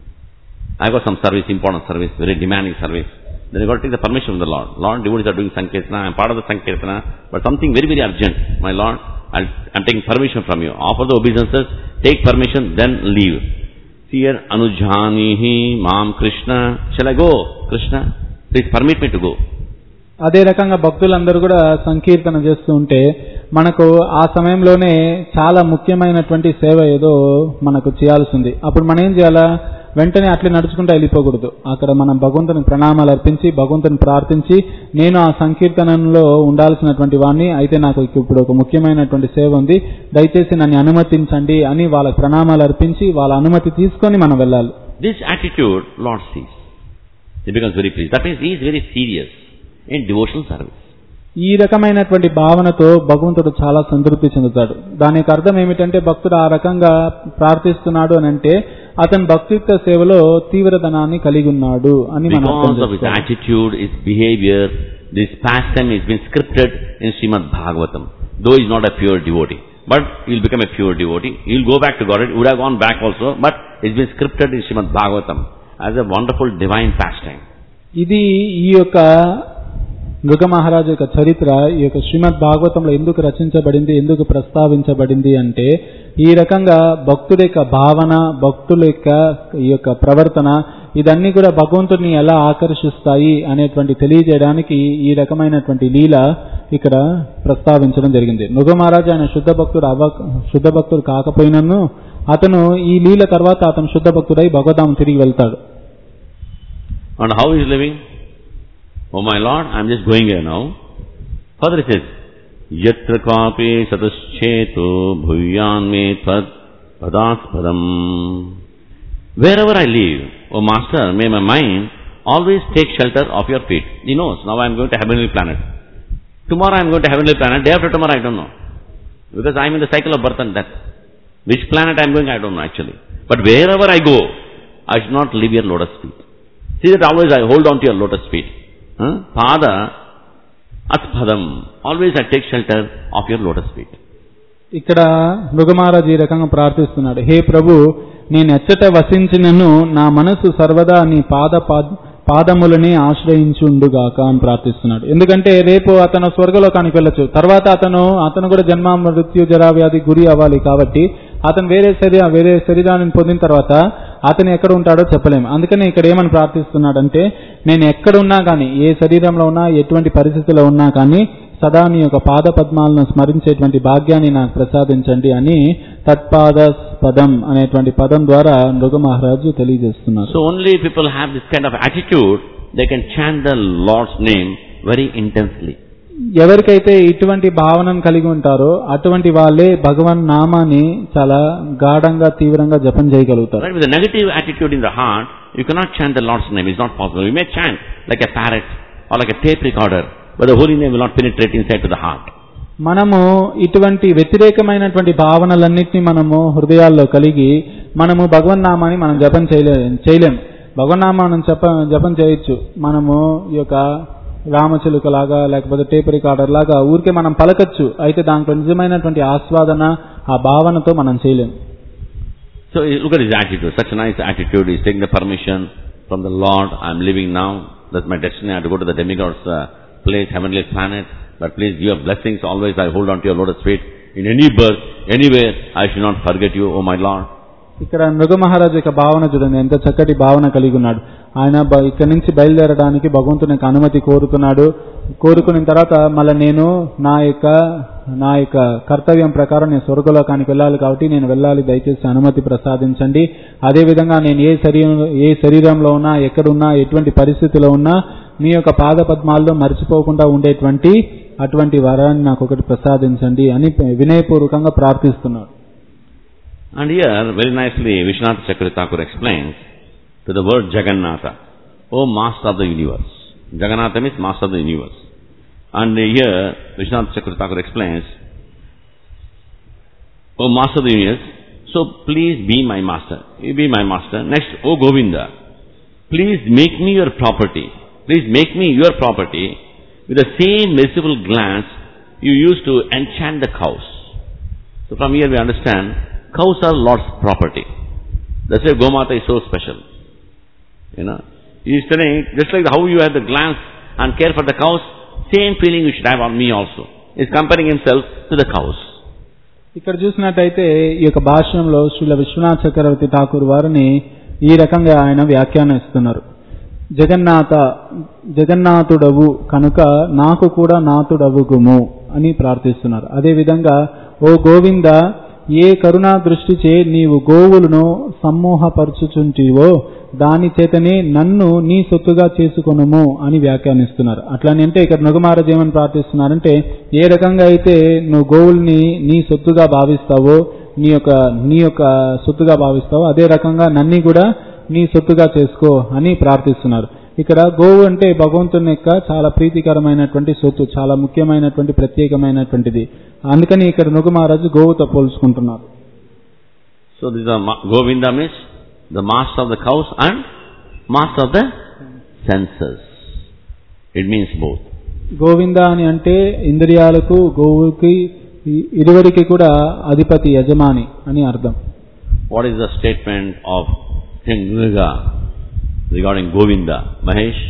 I got some service, important service, very demanding service. Then you got to take the permission from the Lord. Lord, devotees are doing Sankirtana. I'm part of the Sankirtana. But something very, very urgent. My Lord, I'll, I'm taking permission from you. Offer the obeisances, take permission, then leave. See here, Anujanihi Mam Krishna. Shall I go, Krishna? Please permit me to go. అదే రకంగా భక్తులందరూ కూడా సంకీర్తన చేస్తూ ఉంటే మనకు ఆ సమయంలోనే చాలా ముఖ్యమైనటువంటి సేవ ఏదో మనకు చేయాల్సి ఉంది అప్పుడు మనం ఏం చేయాలా వెంటనే అట్లే నడుచుకుంటూ వెళ్ళిపోకూడదు అక్కడ మనం భగవంతుని ప్రణామాలు అర్పించి భగవంతుని ప్రార్థించి నేను ఆ సంకీర్తనంలో ఉండాల్సినటువంటి వాడిని అయితే నాకు ఇప్పుడు ఒక ముఖ్యమైనటువంటి సేవ ఉంది దయచేసి నన్ను అనుమతించండి అని వాళ్ళ ప్రణామాలు అర్పించి వాళ్ళ అనుమతి తీసుకొని మనం వెళ్ళాలి This attitude, Lord sees. He becomes very pleased. That means he is very serious in devotional service. ఈ రకమైనటువంటి భావనతో భగవంతుడు చాలా సంతృప్తి చెందుతాడు దాని యొక్క అర్థం ఏమిటంటే భక్తుడు ఆ రకంగా ప్రార్థిస్తున్నాడు అని అంటే అతను భక్తిత్వ సేవలో తీవ్రతనాన్ని కలిగి ఉన్నాడు అని మనం అర్థం Because of his చేసుకోవాలి. attitude, his behavior, this pastime has been scripted in Srimad Bhagavatam. Though he is not a pure devotee. But he will become a pure devotee. He will go back to God. He would have gone back also. But it's been scripted in Srimad Bhagavatam as a wonderful divine pastime. ఇది ఈ యొక్క మృగ మహారాజు యొక్క చరిత్ర ఈ యొక్క శ్రీమద్ భాగవతంలో ఎందుకు రచించబడింది ఎందుకు ప్రస్తావించబడింది అంటే ఈ రకంగా భక్తుల యొక్క భావన భక్తుల యొక్క ఈ యొక్క ప్రవర్తన ఇదన్నీ కూడా భగవంతుడిని ఎలా ఆకర్షిస్తాయి అనేటువంటి తెలియజేయడానికి ఈ రకమైనటువంటి లీల ఇక్కడ ప్రస్తావించడం జరిగింది మృగ మహారాజు ఆయన శుద్ధ భక్తుడు అవ శుద్ధ భక్తుడు కాకపోయినను అతను ఈ లీల తర్వాత అతను శుద్ధ భక్తుడై భగవతాం తిరిగి వెళ్తాడు And how he is living? Oh my Lord, I am just going here now. Further it says, Yatra kapi satascheto bhuyan me tvad padaspadam. Wherever I live, O Master, may my mind always take shelter of your feet. He knows, now I am going to heavenly planet. Tomorrow I'm going to heavenly planet, day after tomorrow I don't know. Because I'm in the cycle of birth and death. Which planet I'm going, I don't know actually. But wherever I go, I should not leave your lotus feet. See that always I hold on to your lotus feet. Huh? Pada aspadam. Always I take shelter of your lotus feet. ఇక్కడ మృగమహారాజు ఈ రకంగా ప్రార్థిస్తున్నాడు హే ప్రభు నేను ఎచ్చట వసించినను నా మనసు సర్వదా నీ పాద పాద- పాదములని ఆశ్రయించుండుగాక అని ప్రార్థిస్తున్నాడు ఎందుకంటే రేపు అతను స్వర్గలోకానికి వెళ్ళొచ్చు తర్వాత అతను అతను కూడా జన్మ మృత్యు జరా వ్యాధి గురి అవ్వాలి కాబట్టి అతను వేరే శరీర వేరే శరీరాన్ని పొందిన తర్వాత అతను ఎక్కడ ఉంటాడో చెప్పలేము అందుకని ఇక్కడ ఏమని ప్రార్థిస్తున్నాడంటే నేను ఎక్కడ ఉన్నా కానీ ఏ శరీరంలో ఉన్నా ఎటువంటి పరిస్థితిలో ఉన్నా కానీ సదా నీ యొక్క పాద పద్మాలను స్మరించేటువంటి భాగ్యాన్ని నాకు ప్రసాదించండి అని తత్పాద పదం అనేటువంటి పదం ద్వారా మృగ మహారాజు తెలియజేస్తున్నారు So only people have this kind of attitude, they can chant the Lord's name very intensely. ఎవరికైతే ఇటువంటి భావనను కలిగి ఉంటారో అటువంటి వాళ్ళే భగవన్ నామాన్ని చాలా గాఢంగా తీవ్రంగా జపం చేయగలుగుతారు Right? With a negative attitude in the heart, you cannot chant the Lord's name. It's not possible. You may chant like a parrot or like a tape recorder, but the holy name will not penetrate inside to the heart. మనము ఇటువంటి వ్యతిరేకమైనటువంటి భావనలన్నింటినీ మనము హృదయాల్లో కలిగి మనము భగవన్ నామాన్ని మనం జపం చేయలే చేయలేం భగవన్ నామాన్ని జప జపం చేయొచ్చు మనము ఈ యొక్క రామచిలుక లాగా లేకపోతే టేప్ రికార్డర్ లాగా ఊరికే మనం పలకచ్చు అయితే దాంట్లో నిజమైనటువంటి ఆస్వాదన ఆ భావనతో మనం చేయలేం So you look at his attitude, such a nice attitude. He's taking the permission from the Lord. I'm leaving now. That's my destiny. I have to go to the demigod's uh, place, heavenly planet. But please give your blessings. Always I hold on to your lotus feet. In any birth, anywhere, I should not forget you, O my Lord. ఇక్కడ మృగ మహారాజు యొక్క భావన చూడండి ఎంత చక్కటి భావన కలిగి ఉన్నాడు ఆయన బ- ఇక్కడి నుంచి బయలుదేరడానికి భగవంతుని యొక్క అనుమతి కోరుతున్నాడు కోరుకున్న తర్వాత మళ్ళీ నేను నా యొక్క నా యొక్క కర్తవ్యం ప్రకారం నేను స్వర్గలోకానికి వెళ్ళాలి కాబట్టి నేను వెళ్ళాలి దయచేసి అనుమతి ప్రసాదించండి అదే విధంగా నేను ఏ శరీరం ఏ శరీరంలో ఉన్నా ఎక్కడున్నా ఎటువంటి పరిస్థితిలో ఉన్నా మీ యొక్క పాద పద్మాల్లో మర్చిపోకుండా ఉండేటువంటి అటువంటి వరాన్ని నాకు ఒకటి ప్రసాదించండి అని వినయపూర్వకంగా ప్రార్థిస్తున్నాడు And here, very nicely, Vishwanath Chakravarti Thakur explains to the word Jagannatha, O Master of the Universe. Jagannatha means Master of the Universe. And here, Vishwanath Chakravarti Thakur explains, O Master of the Universe, so please be my Master. You be my Master. Next, O Govinda, please make me your property. Please make me your property with the same merciful glance you used to enchant the cows. So from here we understand cows are Lord's property. That's why Gomata is so special. You know, he is telling just like how you have the glance and care for the cows, same feeling you should have on me also. He is comparing himself to the cows. ఇక్కడ చూసినట్టయితే ఈ యొక్క భాష్యంలో శ్రీల విశ్వనాథ్ చక్రవర్తి ఠాకూర్ వారిని ఈ రకంగా ఆయన వ్యాఖ్యానిస్తున్నారు జగన్నాథ జగన్నాథుడవు కనుక నాకు కూడా నాథుడవుగుము అని ప్రార్థిస్తున్నారు అదేవిధంగా ఓ గోవింద ఏ కరుణా దృష్టిచే నీవు గోవులను సమ్మోహపరచుచుంటివో దాని చేతనే నన్ను నీ సొత్తుగా చేసుకొనుము అని వ్యాఖ్యానిస్తున్నారు అట్లని అంటే ఇక్కడ నృగమారజ్ ఏమని ప్రార్థిస్తున్నారంటే ఏ రకంగా అయితే నువ్వు గోవుల్ని నీ సొత్తుగా భావిస్తావో నీ యొక్క నీ యొక్క సొత్తుగా భావిస్తావో అదే రకంగా నన్ని కూడా నీ సొత్తుగా చేసుకో అని ప్రార్థిస్తున్నారు ఇక్కడ గోవు అంటే భగవంతుని యొక్క చాలా ప్రీతికరమైనటువంటి సొత్తు చాలా ముఖ్యమైనటువంటి ప్రత్యేకమైనటువంటిది అందుకని ఇక్కడ నృగ మహారాజు గోవుతో పోల్చుకుంటున్నారు So this is a ma- Govinda means the master of the cows and master of the senses. It means both. Govinda అని అంటే ఇంద్రియాలకు గోవుకి ఈ ఇరువురికి కూడా అధిపతి యజమాని అని అర్థం What is the statement of King Nriga regarding Govinda? Mahesh?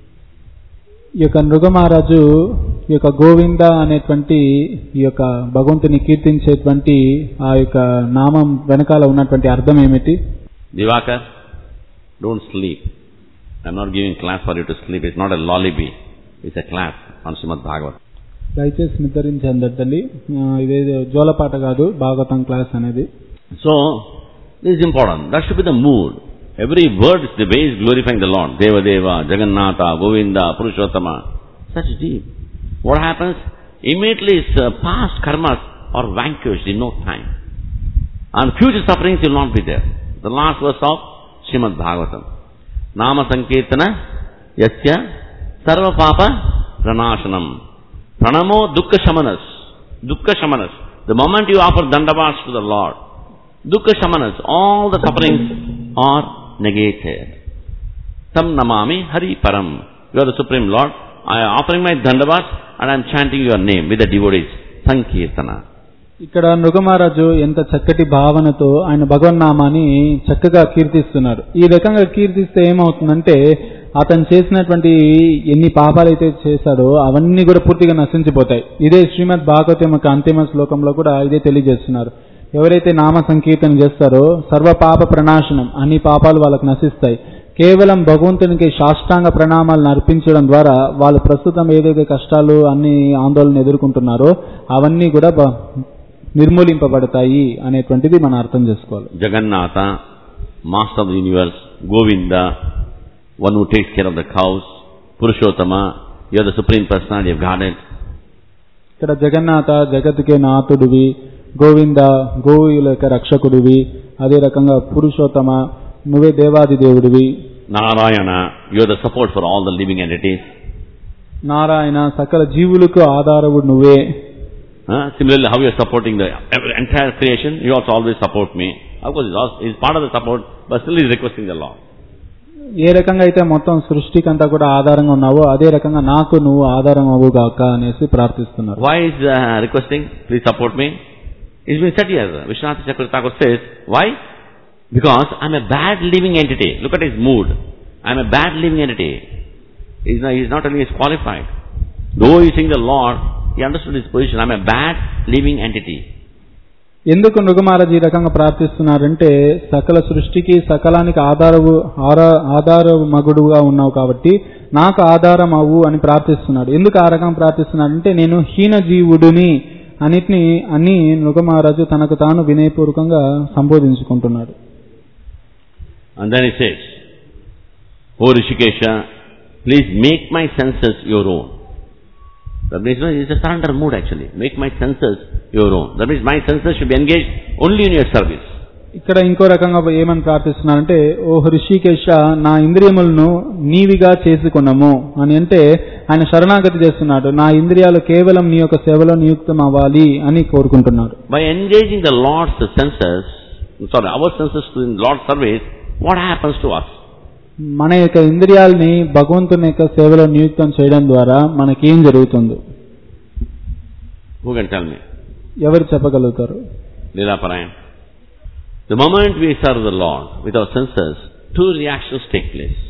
ఈ యొక్క నృగ మహారాజు ఈ యొక్క గోవింద అనేటువంటి ఈ యొక్క భగవంతుని కీర్తించేటువంటి ఆ యొక్క నామం వెనకాల ఉన్నటువంటి అర్థం ఏమిటి Divakar, don't sleep. I'm not giving class for you to sleep. It's not a lullaby. It's a class on Srimad Bhagavat. దయచేసి నిద్రించండి తల్లి ఆ, ఇదేదో జోలపాట కాదు భాగవతం క్లాస్ అనేది So, this is important. That should be the mood. Every word is the way is glorifying the Lord. Deva Deva, Jagannatha, Govinda, Purushottama. Such deep. What happens? Immediately his uh, past karmas are vanquished in no time. And future sufferings will not be there. The last verse of Srimad Bhagavatam. Nama Sankirtana Yasya Sarva Papa Pranashanam Pranamo dukkha shamanas. Dukkha shamanas. The moment you offer dandavas to the Lord, dukkha shamanas, all the sufferings are negated. Tam namami hari param. You are the Supreme Lord. I am offering my dandavas and I am chanting your name with the devotees. Sankirtana. ఇక్కడ నృగమహారాజు ఎంత చక్కటి భావనతో ఆయన భగవన్నామాన్ని చక్కగా కీర్తిస్తున్నారు ఈ రకంగా కీర్తిస్తే ఏమవుతుందంటే అతను చేసినటువంటి ఎన్ని పాపాలైతే చేశాడో అవన్నీ కూడా పూర్తిగా నశించిపోతాయి ఇదే శ్రీమద్ భాగవతం యొక్క అంతిమ శ్లోకంలో కూడా ఇదే తెలియజేస్తున్నారు ఎవరైతే నామ సంకీర్తన చేస్తారో సర్వ పాప ప్రణాశనం అన్ని పాపాలు వాళ్ళకు నశిస్తాయి కేవలం భగవంతునికి సాష్టాంగ ప్రణామాలను అర్పించడం ద్వారా వాళ్ళు ప్రస్తుతం ఏదైతే కష్టాలు అన్ని ఆందోళన ఎదుర్కొంటున్నారో అవన్నీ కూడా బ- నిర్మూలింపబడతాయి అనేటువంటిది మనం అర్థం చేసుకోవాలి Jagannatha, Master of the universe, Govinda, one who takes care of the cows, Purushottama, you are the Supreme Personality of Godhead. ఇక్కడ జగన్నాథ జగత్తుకే నాథుడివి గోవింద గోవుల యొక్క రక్షకుడివి అదే రకంగా పురుషోత్తమ నువ్వే దేవాది దేవుడివి Narayana, you are the support for all the living entities. Narayana Narayana సకల జీవులకు ఆధారవుడు నువ్వే Huh? Similarly, how you are supporting the entire creation, you also always support me. Of course, he's also- he's part of the support, but still he's requesting the Lord. ఏ రకంగా అయితే మొత్తం సృష్టికంతా కూడా ఆధారంగా ఉన్నావో అదే రకంగా నాకు నువ్వు ఆధారం అవ్వుగాక అనేసి ప్రార్థిస్తున్నారు Why is uh, requesting? Please support me. It's been said here. Vishwanath Chakravarti Thakur says, why? Because I'm a bad living entity. Look at his mood. I'm a bad living entity. He's not, he's not only he's qualified. Though he's saying the Lord, he understood his position. I'm a bad living entity. ఎందుకు నృగమహారాజు ఈ రకంగా ప్రార్థిస్తున్నారంటే సకల సృష్టికి సకలానికి ఆధారవు ఆరా- ఆధార మగుడుగా ఉన్నావు కాబట్టి నాకు ఆధారం అవ్వు అని ప్రార్థిస్తున్నాడు ఎందుకు ఆ రకంగా ప్రార్థిస్తున్నాడంటే నేను హీన జీవుడిని అన్నిటిని అని నృగమహారాజు తనకు తాను వినయపూర్వకంగా సంబోధించుకుంటున్నాడు And then he says, O Rishikesha, please make my senses your own. That means, no, it's a surrender mood actually. Make my senses your own. That means my senses should be engaged only in your service. ఇక్కడ ఇంకో రకంగా ఏమని ప్రార్థిస్తున్నారంటే ఓ హృషికేశ నా ఇంద్రియములను నీవిగా చేసుకున్నాము అని అంటే ఆయన శరణాగతి చేస్తున్నాడు నా ఇంద్రియాలు కేవలం నీ యొక్క సేవలో నియుక్తం అవ్వాలి అని కోరుకుంటున్నాడు By engaging the Lord's senses, sorry, our senses to in Lord's service, what happens to us? మన యొక్క ఇంద్రియాలని భగవంతుని యొక్క సేవలో నియుక్తం చేయడం ద్వారా మనకేం జరుగుతుంది Who can tell me? ఎవరు చెప్పగలుగుతారు Leela Parayan. The moment we serve the Lord with our senses, two reactions take place.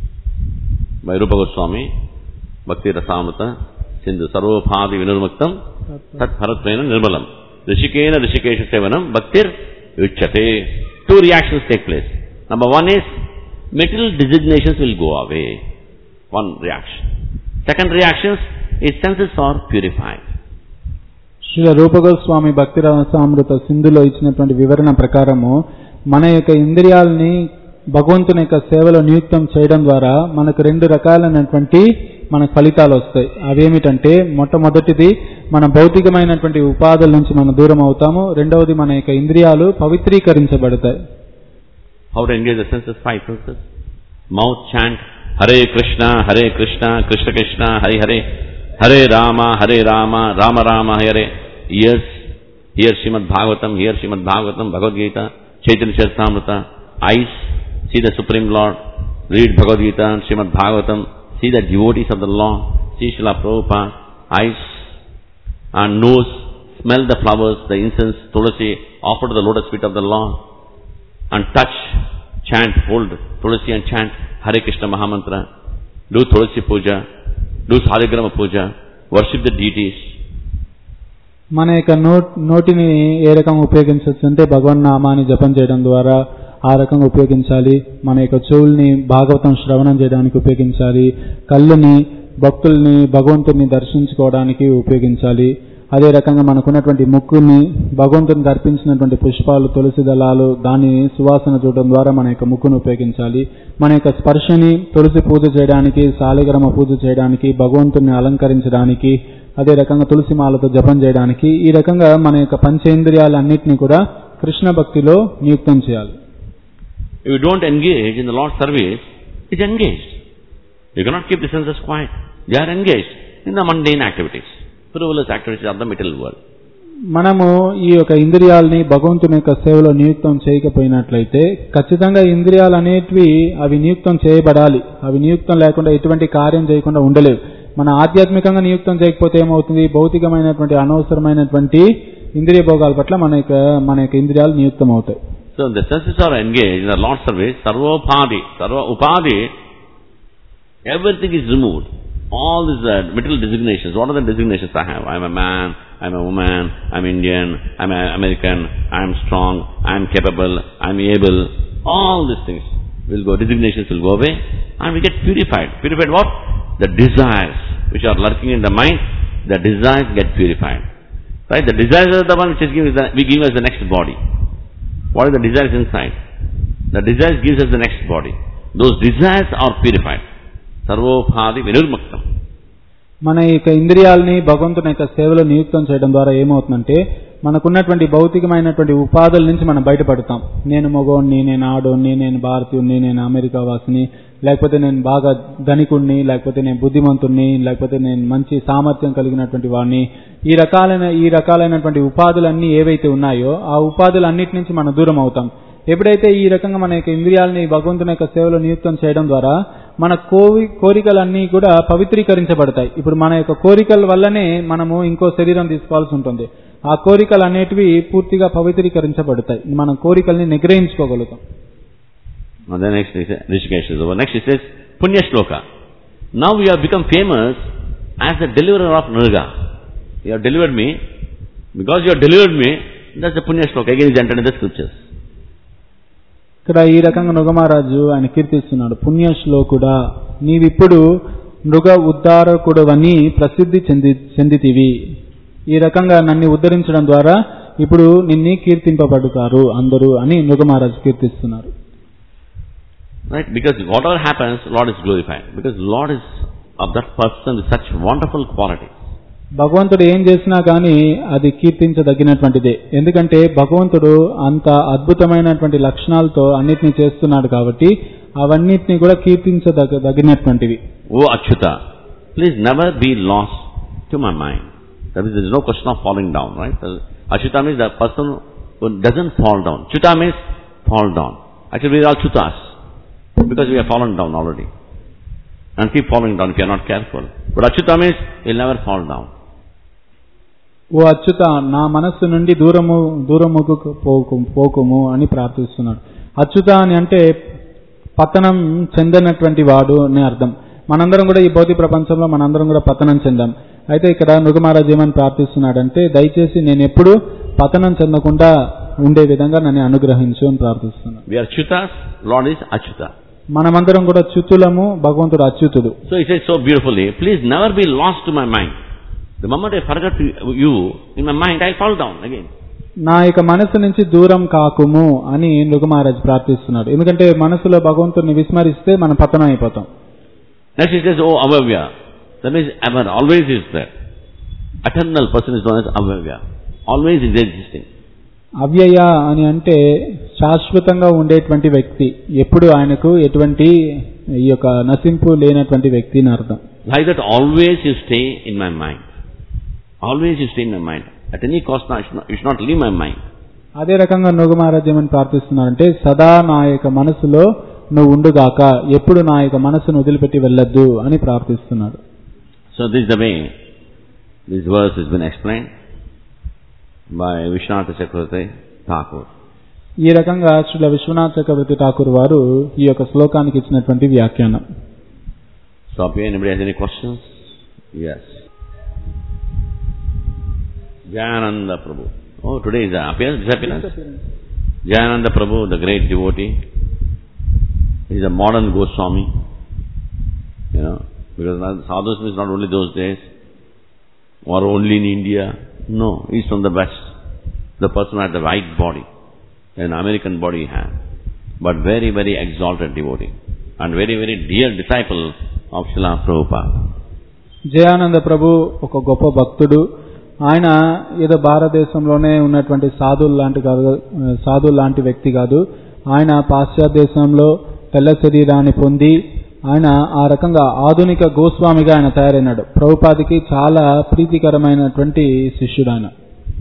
By Rupa Goswami, Bhakti Rasamrita, Sindhu Sarvopadi Vinurmaktam, Tat Bharatvena Nirmalam. Rishikena Rishikesha Sevanam, Bhaktir Uchate. Two reactions take place. Number one is, material designations will go away. One reaction. Second reaction is senses are purified. Shri Rupa Goswami భక్తి రసామృత సింధులో ఇచ్చినటువంటి వివరణ ప్రకారము మన యొక్క ఇంద్రియాలని భగవంతుని యొక్క సేవలో నియుక్తం చేయడం ద్వారా మనకు రెండు రకాలైనటువంటి మన ఫలితాలు వస్తాయి అవేమిటంటే మొట్టమొదటిది మన భౌతికమైనటువంటి ఉపాధుల నుంచి మనం దూరం అవుతాము రెండవది మన యొక్క ఇంద్రియాలు పవిత్రీకరించబడతాయి How to engage the senses? Five senses. Mouth chant Hare Krishna, Hare Krishna, Krishna Krishna, Hare Hare, Hare Rama, Hare Rama, Rama Rama, Hare. Ears, hear Srimad Bhagavatam, hear Srimad Bhagavatam, Bhagavad Gita, Chaitanya Charitamrita. Eyes, see the Supreme Lord, read Bhagavad Gita, Srimad Bhagavatam, see the devotees of the Lord, see Srila Prabhupada. Eyes and nose, smell the flowers, the incense, tulasi, offer to the lotus feet of the Lord and touch, chant, hold Tulasi and chant Hare Krishna Mahamantra, do Tulasi Puja, do Saligrama Puja, worship the deities. మన యొక్క నో నోటిని ఏ రకంగా ఉపయోగించవచ్చు అంటే భగవన్ నామాన్ని జపం చేయడం ద్వారా ఆ రకంగా ఉపయోగించాలి మన యొక్క చెవుల్ని భాగవతం శ్రవణం చేయడానికి ఉపయోగించాలి కళ్ళుని భక్తుల్ని భగవంతుని దర్శించుకోవడానికి ఉపయోగించాలి అదే రకంగా మనకున్నటువంటి ముక్కుని భగవంతునికి అర్పించినటువంటి పుష్పాలు తులసి దళాలు దాని సువాసన చూడడం ద్వారా మన యొక్క ముక్కును ఉపయోగించాలి మన యొక్క స్పర్శని తులసి పూజ చేయడానికి సాలిగ్రామ పూజ చేయడానికి భగవంతుని అలంకరించడానికి అదే రకంగా తులసి మాలతో జపం చేయడానికి ఈ రకంగా మన యొక్క పంచేంద్రియాలన్నింటినీ కూడా కృష్ణ భక్తిలో నియుక్తం చేయాలి If you don't engage in the Lord's service, it's engaged. You cannot keep the senses quiet. They are engaged in the mundane activities. frivolous activities of the material world. మనము ఈ యొక్క ఇంద్రియాలని భగవంతుని యొక్క సేవలో నియుక్తం చేయకపోయినట్లయితే ఖచ్చితంగా ఇంద్రియాలు అనేటివి అవి నియుక్తం చేయబడాలి అవి నియుక్తం లేకుండా ఎటువంటి కార్యం చేయకుండా ఉండలేవు మన ఆధ్యాత్మికంగా నియుక్తం చేయకపోతే ఏమవుతుంది భౌతికమైనటువంటి అనవసరమైనటువంటి ఇంద్రియ భోగాల పట్ల మన యొక్క మన యొక్క ఇంద్రియాలు నియుక్తం అవుతాయి So the senses are engaged in the Lord's service, sarvopadi, sarva upadi, everything is removed. All these uh, material designations, what are the designations I have? I'm a man, I'm a woman, I'm Indian, I'm a American, I'm strong, I'm capable, I'm able. All these things will go, designations will go away and we get purified. Purified what? The desires which are lurking in the mind, the desires get purified. Right? The desires are the one which is giving us the, we give us the next body. What is the desires inside? The desires gives us the next body. Those desires are purified. Sarvopadi vinurmaktam. మన యొక్క ఇంద్రియాలని భగవంతుని యొక్క సేవలో నియుక్తం చేయడం ద్వారా ఏమవుతుందంటే మనకున్నటువంటి భౌతికమైనటువంటి ఉపాధుల నుంచి మనం బయటపడతాం నేను మగోణ్ణి నేను ఆడోణ్ణి నేను భారతీయుణ్ణి నేను అమెరికా వాసిని లేకపోతే నేను బాగా ధనికుణ్ణి లేకపోతే నేను బుద్ధిమంతుణ్ణి లేకపోతే నేను మంచి సామర్థ్యం కలిగినటువంటి వాడిని ఈ రకాలైన ఈ రకాలైనటువంటి ఉపాధులన్నీ ఏవైతే ఉన్నాయో ఆ ఉపాధులన్నిటి నుంచి మనం దూరం అవుతాం ఎప్పుడైతే ఈ రకంగా మన యొక్క ఇంద్రియాలని భగవంతుని యొక్క సేవలో నియుక్తం చేయడం ద్వారా మన కోవి కోరికలన్నీ కూడా పవిత్రీకరించబడతాయి ఇప్పుడు మన యొక్క కోరికల వల్లనే మనము ఇంకో శరీరం తీసుకోవాల్సి ఉంటుంది ఆ కోరికలు అనేటివి పూర్తిగా పవిత్రీకరించబడతాయి మనం కోరికల్ని నిగ్రహించుకోగలుగుతాం And then next is Rishikesh is over. Next it says Punya Shloka. Now you have become famous as the deliverer of Nirga. You have delivered me. Because you have delivered me, that's the Punya Shloka. Again is entered in the scriptures. ఇక్కడ ఈ రకంగా మృగమహారాజు ఆయన కీర్తిస్తున్నాడు పుణ్యశ్లోకుడా నీవిప్పుడు మృగ ఉద్ధారకుడవని ప్రసిద్ధి చెంది చెందితివి ఈ రకంగా నన్ను ఉద్ధరించడం ద్వారా ఇప్పుడు నిన్ని కీర్తింపబడతారు అందరూ అని మృగమహారాజు కీర్తిస్తున్నారు Right? Because whatever happens, Lord is glorified. Because Lord is of that person with such wonderful qualities. భగవంతుడు ఏం చేసినా కానీ అది కీర్తించదగినటువంటిదే ఎందుకంటే భగవంతుడు అంత అద్భుతమైనటువంటి లక్షణాలతో అన్నిటినీ చేస్తున్నాడు కాబట్టి అవన్నిటిని కూడా కీర్తించదగ దగినటువంటివి Oh Achyuta, please never be lost to my mind. That means there is no question of falling down, right? Achyuta means the person who doesn't fall down. Chuta means fall down. Actually, we are all chutas. Because we have fallen down already. And keep falling down if you are not careful. But Achyuta means you'll never fall down. ఓ అచ్యుత నా మనస్సు నుండి దూరము దూరముకు పోకు పోకుము అని ప్రార్థిస్తున్నాడు అచ్యుత అని అంటే పతనం చెందనటువంటి వాడు అని అర్థం మనందరం కూడా ఈ భౌతిక ప్రపంచంలో మనందరం కూడా పతనం చెందాం అయితే ఇక్కడ మృగమహారాజు ఏమని ప్రార్థిస్తున్నాడంటే దయచేసి నేను ఎప్పుడు పతనం చెందకుండా ఉండే విధంగా నన్ను అనుగ్రహించు అని ప్రార్థిస్తున్నాను We are chutas, Lord is Achyuta. మనమందరం కూడా చ్యుతులము భగవంతుడు అచ్యుతుడు So he says so beautifully, please never be lost to my mind. The moment I forget to- you in my mind, I fall down again. నా యొక్క మనసు నుంచి దూరం కాకుము అని మృగమహారాజు ప్రార్థిస్తున్నాడు ఎందుకంటే మనసులో భగవంతుడిని విస్మరిస్తే మనం పతనం అయిపోతాం Next he says, oh Avavya. That means ever, always is there. Eternal person is known as Avavya. Always is existing. అవ్యయ అని అంటే శాశ్వతంగా ఉండేటువంటి వ్యక్తి ఎప్పుడు ఆయనకు ఎటువంటి ఈ యొక్క నశింపు లేనటువంటి వ్యక్తి అని అర్థం Like that always you stay in my mind. Always you stay in my mind. At any cost now, you should not, you should not leave my mind. అదే రకంగా నుగమహారాజ్యం ప్రార్థిస్తున్నారంటే సదా నా యొక్క మనసులో నువ్వు ఉండుగాక ఎప్పుడు నా యొక్క మనసును వదిలిపెట్టి వెళ్ళొద్దు అని ప్రార్థిస్తున్నాడు So this is the way this verse has been explained by Vishwanath Chakravarti Thakur. ఈ రకంగా శ్రీల విశ్వనాథ్ చక్రవర్తి ఠాకూర్ వారు ఈ యొక్క శ్లోకానికి ఇచ్చినటువంటి వ్యాఖ్యానం Stop here. Anybody has any questions? Yes. Jayananda Prabhu. Oh, today is the appearance, disappearance? Jayananda Prabhu, the great devotee. He is a modern Goswami. You know, because now sadhus means not only those days, or only in India. No, he is from the West. The person had the right body, an American body he had, but very, very exalted devotee, and very, very dear disciple of Srila Prabhupada. Jayananda ప్రభు ఒక గొప్ప భక్తుడు ఆయన ఏదో భారతదేశంలోనే ఉన్నటువంటి సాధువులు లాంటి కాదు సాధువు లాంటి వ్యక్తి కాదు ఆయన పాశ్చాత్య దేశంలో తెల్ల శరీరాన్ని పొంది ఆయన ఆ రకంగా ఆధునిక గోస్వామిగా ఆయన తయారైనాడు ప్రభుపాదికి చాలా ప్రీతికరమైనటువంటి శిష్యుడు ఆయన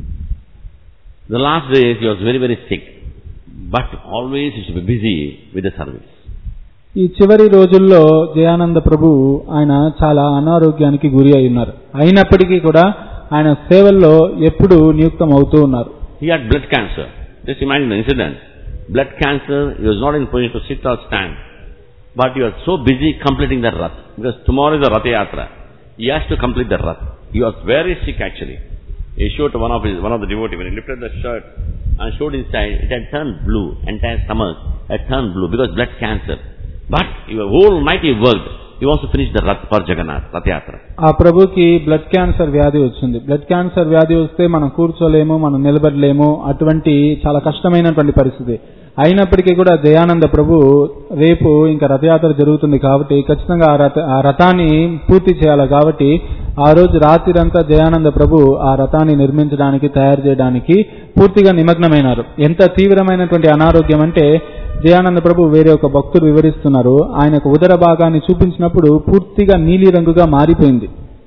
The last days he was very, very sick. But always he should be busy with the service. ఈ చివరి రోజుల్లో జయానంద ప్రభు ఆయన చాలా అనారోగ్యానికి గురి అయి ఉన్నారు అయినప్పటికీ కూడా ఆయన సేవల్లో ఎప్పుడు నియుక్తం అవుతూ ఉన్నారు He had blood cancer. Just imagine the incident. Blood cancer, he was not in position to sit or stand. But he was so busy completing the Rath. Because tomorrow is the Rath Yatra. He has to complete the Rath. He was very sick actually. He showed to one of his, one of the devotees, when he lifted the shirt and showed inside, it had turned blue. Entire stomach had turned blue because blood cancer. But he, was- whole night he worked. He wants to finish the Rath for Jagannath, Rath Yatra. ఆ ప్రభుకి బ్లడ్ క్యాన్సర్ వ్యాధి వచ్చింది బ్లడ్ క్యాన్సర్ వ్యాధి వస్తే మనం కూర్చోలేము మనం నిలబడలేము అటువంటి చాలా కష్టమైనటువంటి పరిస్థితి అయినప్పటికీ కూడా దయానంద ప్రభు రేపు ఇంకా రథయాత్ర జరుగుతుంది కాబట్టి ఖచ్చితంగా ఆ రథ ఆ రథాన్ని పూర్తి చేయాలి కాబట్టి ఆ రోజు రాత్రిరంతా దయానంద ప్రభు ఆ రథాన్ని నిర్మించడానికి తయారు చేయడానికి పూర్తిగా నిమగ్నమైనారు ఎంత తీవ్రమైనటువంటి అనారోగ్యం అంటే దయానంద ప్రభు వేరే ఒక భక్తుడు వివరిస్తున్నారు ఆయనకు ఉదర భాగాన్ని చూపించినప్పుడు పూర్తిగా నీలి రంగుగా మారిపోయింది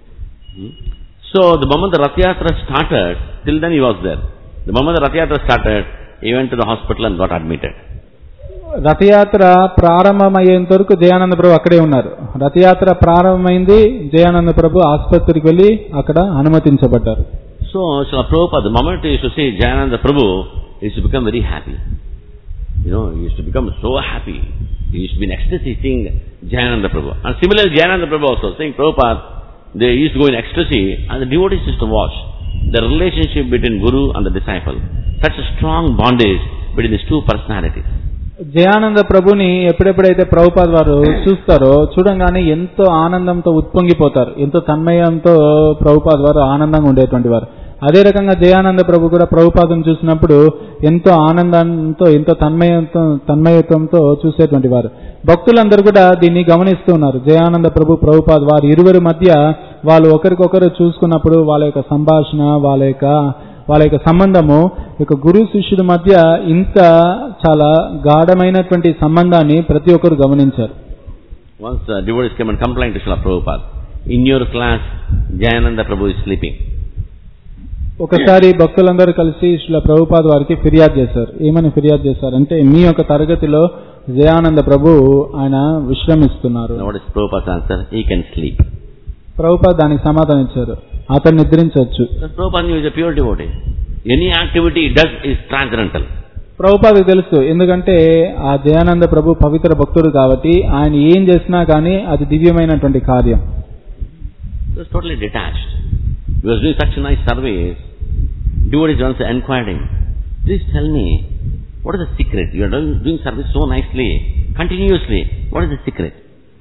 So the moment the Rath Yatra started, till then he was there. The moment the Rath Yatra started, he went to the hospital and got admitted. రథయాత్ర ప్రారంభమయ్యేంత వరకు జయానంద ప్రభు అక్కడే ఉన్నారు రథయాత్ర ప్రారంభమైంది జయానంద ప్రభు ఆసుపత్రికి వెళ్లి అక్కడ అనుమతించబడ్డారు So Srila Prabhupada, the moment he used to see Jayananda Prabhu, he used to become very happy. You know, he used to become so happy. He used to be in ecstasy seeing Jayananda Prabhu. And similarly, Jayananda Prabhu also, seeing Prabhupada, they used to go in ecstasy and the devotees used to watch the relationship between Guru and the disciple. Such a strong bondage between these two personalities. Jayananda ప్రభుని ఎప్పుడెప్పుడైతే ప్రభుపాద్ వారు చూస్తారో చూడంగానే ఎంతో ఆనందంతో ఉత్పొంగిపోతారు ఎంతో తన్మయంతో ప్రభుపాద్ వారు ఆనందంగా ఉండేటువంటి వారు అదే రకంగా జయానంద ప్రభు కూడా ప్రభుపాదం చూసినప్పుడు ఎంతో ఆనందంతో ఎంతో తన్మయంతో తన్మయత్వంతో చూసేటువంటి వారు భక్తులందరూ కూడా దీన్ని గమనిస్తూ ఉన్నారు జయానంద ప్రభు ప్రభుపాద్ వారు ఇరువురి మధ్య వాళ్ళు ఒకరికొకరు చూసుకున్నప్పుడు వాళ్ళ యొక్క సంభాషణ వాళ్ళ యొక్క వాళ్ళ యొక్క సంబంధము ఇక గురు శిష్యుడి మధ్య ఇంత చాలా గాఢమైనటువంటి సంబంధాన్ని ప్రతి ఒక్కరు గమనించారు Once uh, devotees came and complained to Srila Prabhupada, in your class, Jayananda Prabhu is sleeping. ఒకసారి భక్తులందరూ కలిసి శ్రీల ప్రభుపాద్ వారికి ఫిర్యాదు చేశారు ఏమని ఫిర్యాదు చేశారంటే మీ యొక్క తరగతిలో జయానంద ప్రభు ఆయన విశ్రమిస్తున్నారు Now what is Prabhupada's answer? He can sleep. Prabhupad దానికి సమాధానం ఇచ్చారు అతను నిద్రించవచ్చు So Prabhupada knew he is a pure devotee. Any activity he does is transcendental. ప్రభుపాదకు తెలుసు ఎందుకంటే ఆ జయానంద ప్రభు పవిత్ర భక్తుడు కాబట్టి ఆయన ఏం చేసినా కానీ అది దివ్యమైనటువంటి కార్యం He was totally detached. He was doing such a nice service. Devotees once inquired him, please tell me, what is the secret? You are doing, doing service so nicely, continuously. What is the secret?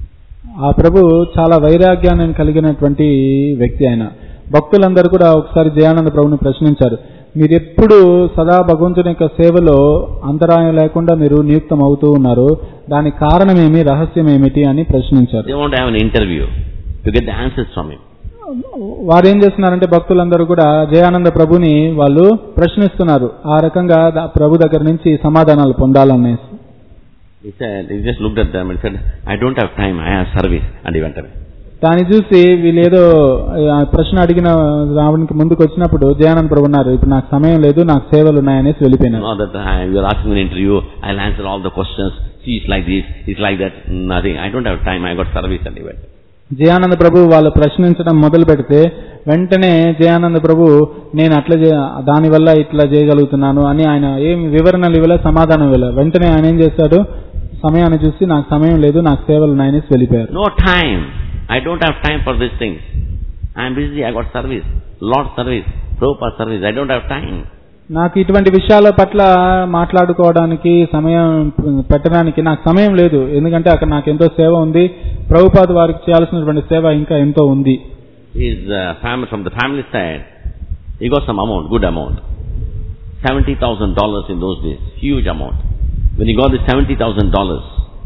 ఆ ప్రభు చాలా వైరాగ్యాన్ని కలిగినటువంటి వ్యక్తి ఆయన భక్తులందరూ కూడా ఒకసారి జయానంద ప్రభుని ప్రశ్నించారు మీరు ఎప్పుడు సదా భగవంతుని యొక్క సేవలో అంతరాయం లేకుండా మీరు నియుక్తం అవుతూ ఉన్నారు దానికి కారణమేమి రహస్యం ఏమిటి అని ప్రశ్నించారు They want to have an interview to get the answers from him. వారు ఏం చేస్తున్నారంటే భక్తులందరూ కూడా జయానంద ప్రభుని వాళ్ళు ప్రశ్నిస్తున్నారు ఆ రకంగా దా- ప్రభు దగ్గర నుంచి సమాధానాలు పొందాలనేసి He said, he just looked at them and said, I don't have time, I have service. And he went away. దాన్ని చూసి వీళ్ళు ఏదో ఆ ప్రశ్న అడిగిన రావడానికి ముందుకు వచ్చినప్పుడు జయానంద ప్రభు ఉన్నారు ఇప్పుడు నాకు సమయం లేదు నాకు సేవలు ఉన్నాయనేసి వెళ్ళిపోయినారు Not that I, you are asking me an interview, I'll answer all the questions. See, it's like this, it's like that. Nothing. I don't have time, I got service and he went. Jayananda ప్రభు వాళ్ళు ప్రశ్నించడం మొదలు పెడితే వెంటనే జయానంద ప్రభు నేను అట్లా చే దానివల్ల ఇట్లా చేయగలుగుతున్నాను అని ఆయన ఏం వివరణలు ఇవ్వలే సమాధానం ఇవ్వలే వెంటనే ఆయన ఏం చేశాడు సమయాన్ని చూసి నాకు సమయం లేదు నాకు సేవలు ఉన్నాయనేసి వెళ్ళిపోయారు No time. I don't have time for these things. I'm busy, I got service. Lord service, Prabhupada service, I don't have time. నాకు ఇటువంటి విషయాల పట్ల మాట్లాడుకోవడానికి సమయం పెట్టడానికి నాకు సమయం లేదు ఎందుకంటే అక్కడ నాకు ఎంతో సేవ ఉంది ప్రభుపాద వారికి చేయాల్సినటువంటి సేవ ఇంకా ఎంతో ఉంది His uh, family, from the family side, he got some amount, good amount. $70,000 in those days, huge amount. When he got this $70,000,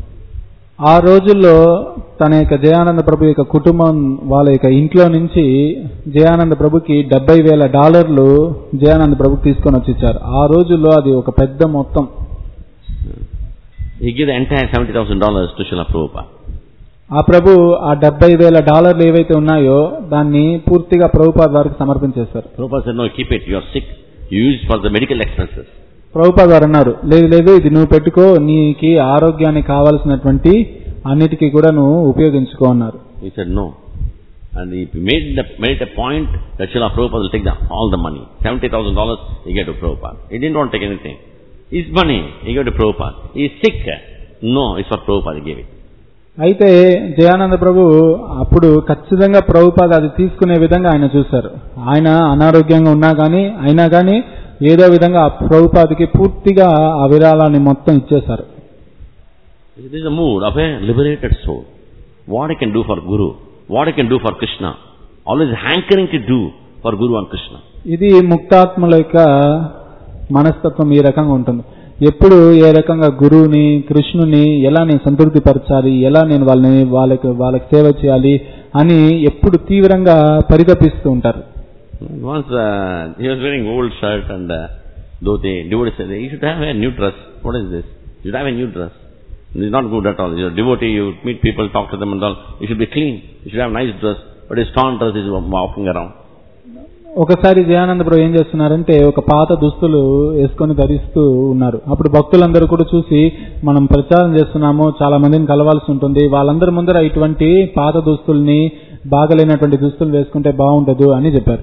ఆ రోజుల్లో తన యొక్క జయానంద ప్రభు యొక్క కుటుంబం వాళ్ళ యొక్క ఇంట్లో నుంచి జయానంద ప్రభుకి డెబ్బై వేల డాలర్లు జయానంద ప్రభుకి తీసుకొని వచ్చి ఇచ్చారు ఆ రోజుల్లో అది ఒక పెద్ద మొత్తం he gave the entire $70,000 to Srila Prabhupada. ఆ ప్రభు ఆ డెబ్బై వేల డాలర్లు ఏవైతే ఉన్నాయో దాన్ని పూర్తిగా ప్రభుపాద్ వారికి సమర్పించేశారు Prabhupada said, no, keep it. You are sick. You use it for the medical expenses. Prabhupad వారు అన్నారు లేదు లేదు ఇది నువ్వు పెట్టుకో నీకి ఆరోగ్యానికి కావలసినటువంటి అన్నిటికీ కూడా నువ్వు ఉపయోగించుకో అన్నారు He said, no. And he made, the, made it a point that Srila Prabhupada will take the, all the money. $70,000 he gave to Prabhupada. He didn't want to take anything. His money he gave to Prabhupada. He is sick. No, it's for Prabhupada he gave it. అయితే జయానంద ప్రభు అప్పుడు ఖచ్చితంగా ప్రభుపాద అది తీసుకునే విధంగా ఆయన చూశారు ఆయన అనారోగ్యంగా ఉన్నా కానీ అయినా కానీ ఏదో విధంగా ఆ ప్రభుపాదికి పూర్తిగా ఆ విరాళాన్ని మొత్తం ఇచ్చేశారు This is the mood of a liberated soul. What I can do for Guru, what I can do for Krishna. Always hankering to do for Guru and Krishna. ఇది ముక్తాత్మల యొక్క మనస్తత్వం ఈ రకంగా ఉంటుంది ఎప్పుడు ఏ రకంగా గురువుని కృష్ణుని ఎలా నేను సంతృప్తి పరచాలి ఎలా నేను వాళ్ళని వాళ్ళకి వాళ్ళకి సేవ చేయాలి అని ఎప్పుడు తీవ్రంగా పరితపిస్తూ ఉంటారు Once uh, he was wearing old shirt and uh, dhoti. Devotee said, you should have a new dress. What is this? You should have a new dress. It's not good at all. You're a devotee, you meet people, talk to them and all. You should be clean. You should have nice dress. But his torn dress is walking around. ఒకసారి జయానంద ప్రభు ఏం చేస్తున్నారంటే ఒక పాత దుస్తులు వేసుకొని ధరిస్తూ ఉన్నారు అప్పుడు భక్తులందరూ కూడా చూసి మనం ప్రచారం చేస్తున్నాము చాలా మందిని కలవాల్సి ఉంటుంది వాళ్ళందరి ముందర ఇటువంటి పాత దుస్తుల్ని బాగలేనటువంటి దుస్తులు వేసుకుంటే బాగుండదు అని చెప్పారు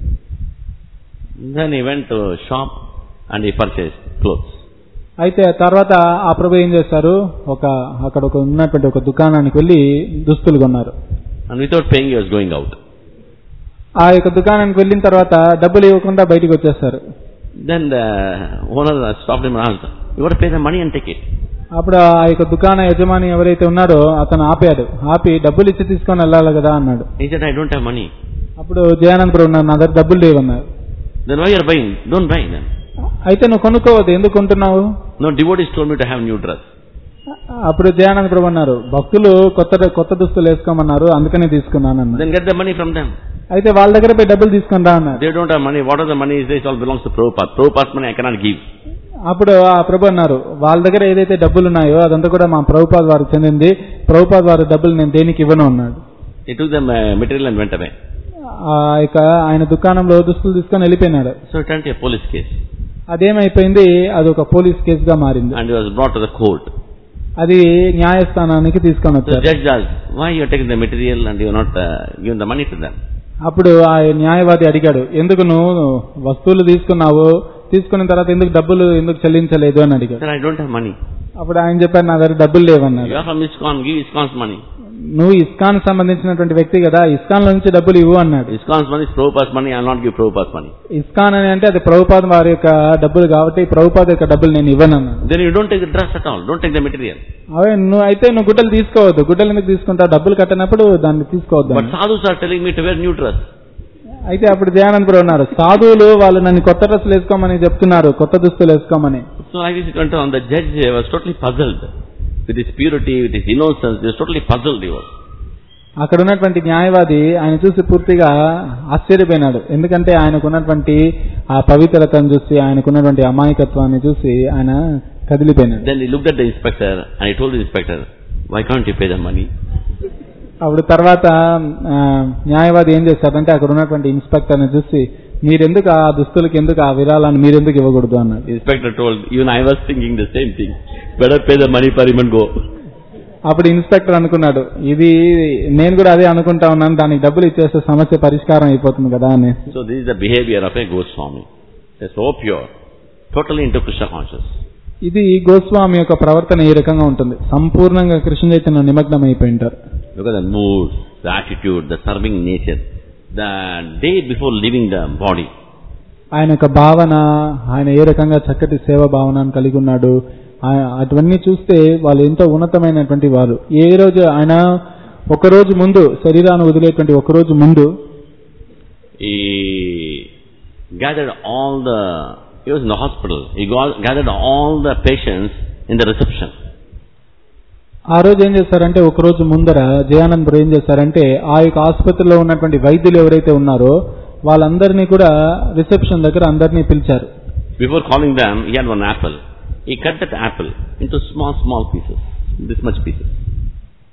Then he went to a shop and he purchased clothes. అయితే తర్వాత ఆ ప్రభు ఏం చేశారు ఒక అక్కడ ఒక ఉన్నటువంటి ఒక దుకాణానికి వెళ్ళి దుస్తులు కొన్నారు And without paying, he was going out. ఆ యొక్క దుకాణానికి వెళ్ళిన తర్వాత డబ్బులు ఇవ్వకుండా బయటికి వచ్చేస్తారు Then the owner stopped him and asked, you got to pay the money and take it. అప్పుడు ఆ యొక్క దుకాణ యజమాని ఎవరైతే ఉన్నారో అతను ఆపాడు ఆపి డబ్బులు ఇచ్చి తీసుకొని వెళ్ళాలి కదా అన్నాడు He said, I don't have money. అప్పుడు జయానంద ప్రభు ఉన్నారు నా దగ్గర డబ్బులు లేవన్నారు Then why you are buying? Don't buy then. అయితే నువ్వు కొనుక్కోవద్దు ఎందుకు కొంటున్నావు No, devotees told me to have new dress. అప్పుడు జయానంద ప్రభు అన్నారు భక్తులు కొత్త కొత్త దుస్తులు వేసుకోమన్నారు అందుకనే తీసుకున్నాను అన్నారు Then get the money from them. అయితే వాళ్ళ దగ్గర పోయి డబ్బులు తీసుకొని రా అన్నారు They don't have money. What are the money is? It all belongs to Prabhupada. Prabhupada's money I cannot give. అప్పుడు ఆ ప్రభు అన్నారు వాళ్ళ దగ్గర ఏదైతే డబ్బులు ఉన్నాయో అదంతా కూడా మా ప్రభుపాద్ వారికి చెందింది ప్రభుపాద్ వారి డబ్బులు నేను దేనికి ఇవ్వను అన్నాడు He took the uh, material and went away. ఆ యొక్క ఆయన దుకాణంలో దుస్తులు తీసుకొని వెళ్ళిపోయినాడు So it turned to a police case. అదేమైపోయింది అది ఒక పోలీస్ కేసుగా మారింది And he was brought to the court. అది న్యాయస్థానానికి తీసుకొని The వచ్చారు judge asked, why you are taking the material and you are not uh, giving the money to them? అప్పుడు ఆ న్యాయవాది అడిగాడు ఎందుకు నువ్వు వస్తువులు తీసుకున్నావు తీసుకున్న తర్వాత ఎందుకు డబ్బులు ఎందుకు చెల్లించలేదు అని He అడిగాడు said, I don't have money. అప్పుడు ఆయన చెప్పారు నా దగ్గర డబ్బులు లేవన్నారు You are from ISKCON, give ISKCON's money. నువ్వు ఇస్కాన్ సంబంధించినటువంటి వ్యక్తి కదా ఇస్కాన్ లో నుంచి డబ్బులు ఇవ్వు అన్నాడు ISKCON's money is Prabhupada's money, I will not give Prabhupada's money. ISKCON అని అంటే అది ప్రభుపాద వారి యొక్క డబ్బులు కాబట్టి ప్రభుపాద యొక్క డబ్బులు నేను ఇవ్వను అన్నాడు Then you don't take the dress at all. Don't take the material. అవే నువ్వు అయితే నువ్వు గుడ్డలు తీసుకోవద్దు గుడ్డలు ఎందుకు తీసుకుంటావు డబ్బులు కట్టినప్పుడు దాన్ని తీసుకోవద్దు But అన్నాడు. sadhus are telling me to wear new dress. అయితే అప్పుడు దయానంద ప్రభు ఉన్నారు సాధువులు వాళ్ళు నన్ను కొత్త డ్రెస్సులు వేసుకోమని చెప్తున్నారు కొత్త దుస్తులు వేసుకోమని So like this it went on. The judge uh, was totally puzzled. With his purity, with his innocence, he was totally puzzled he was. అక్కడ ఉన్నటువంటి న్యాయవాది ఆయన చూసి పూర్తిగా ఆశ్చర్యపోయినాడు ఎందుకంటే ఆయనకు ఉన్నటువంటి ఆ పవిత్రతను చూసి ఆయనకున్నటువంటి అమాయకత్వాన్ని చూసి ఆయన కదిలిపోయినాడు Then he looked at the inspector and he told the inspector, why can't you pay the money? అప్పుడు తర్వాత ఆ, న్యాయవాది ఏం చేశాడంటే అక్కడ ఉన్నటువంటి ఇన్స్పెక్టర్ని చూసి మీరెందుకు ఆ దుస్తులకి ఎందుకు ఆ విరాళాన్ని మీరెందుకు ఇవ్వకూడదు అన్నాడు The inspector told, even I was thinking the same thing. Better pay the money for him and go. అప్పుడు ఇన్స్పెక్టర్ అనుకున్నాడు ఇది నేను కూడా అదే అనుకుంటా ఉన్నాను దానికి డబ్బులు ఇచ్చేస్తే సమస్య పరిష్కారం అయిపోతుంది కదా అని So this is the behavior of a Goswami. They're so pure, totally into Krishna conscious. ఇది గోస్వామి యొక్క ప్రవర్తన ఈ రకంగా ఉంటుంది సంపూర్ణంగా కృష్ణ చైతన్యం నిమగ్నం అయిపోయి ఉంటారు Look at the mood, the attitude, the serving nature. The day before leaving the body, ఆయన యొక్క భావన ఆయన ఏ రకంగా చక్కటి సేవ భావనను కలిగి ఉన్నాడు ఆ- అటువన్నీ చూస్తే వాళ్ళు ఎంతో ఉన్నతమైనటువంటి వారు ఏ రోజు ఆయన ఒక రోజు ముందు శరీరాన్ని వదిలేటువంటి ఒక రోజు ముందు he gathered all the, he was in the hospital, he got, gathered all the patients in the reception. ఆ రోజు ఏం చేశారంటే ఒక రోజు ముందర జయానంద్ బ్రో ఏం చేశారంటే ఆ యొక్క ఆసుపత్రిలో ఉన్నటువంటి వైద్యులు ఎవరైతే ఉన్నారో వాళ్ళందరినీ కూడా రిసెప్షన్ దగ్గర అందరినీ పిలిచారు Before calling them, he had one apple. He cut that apple into small, small pieces, this much pieces.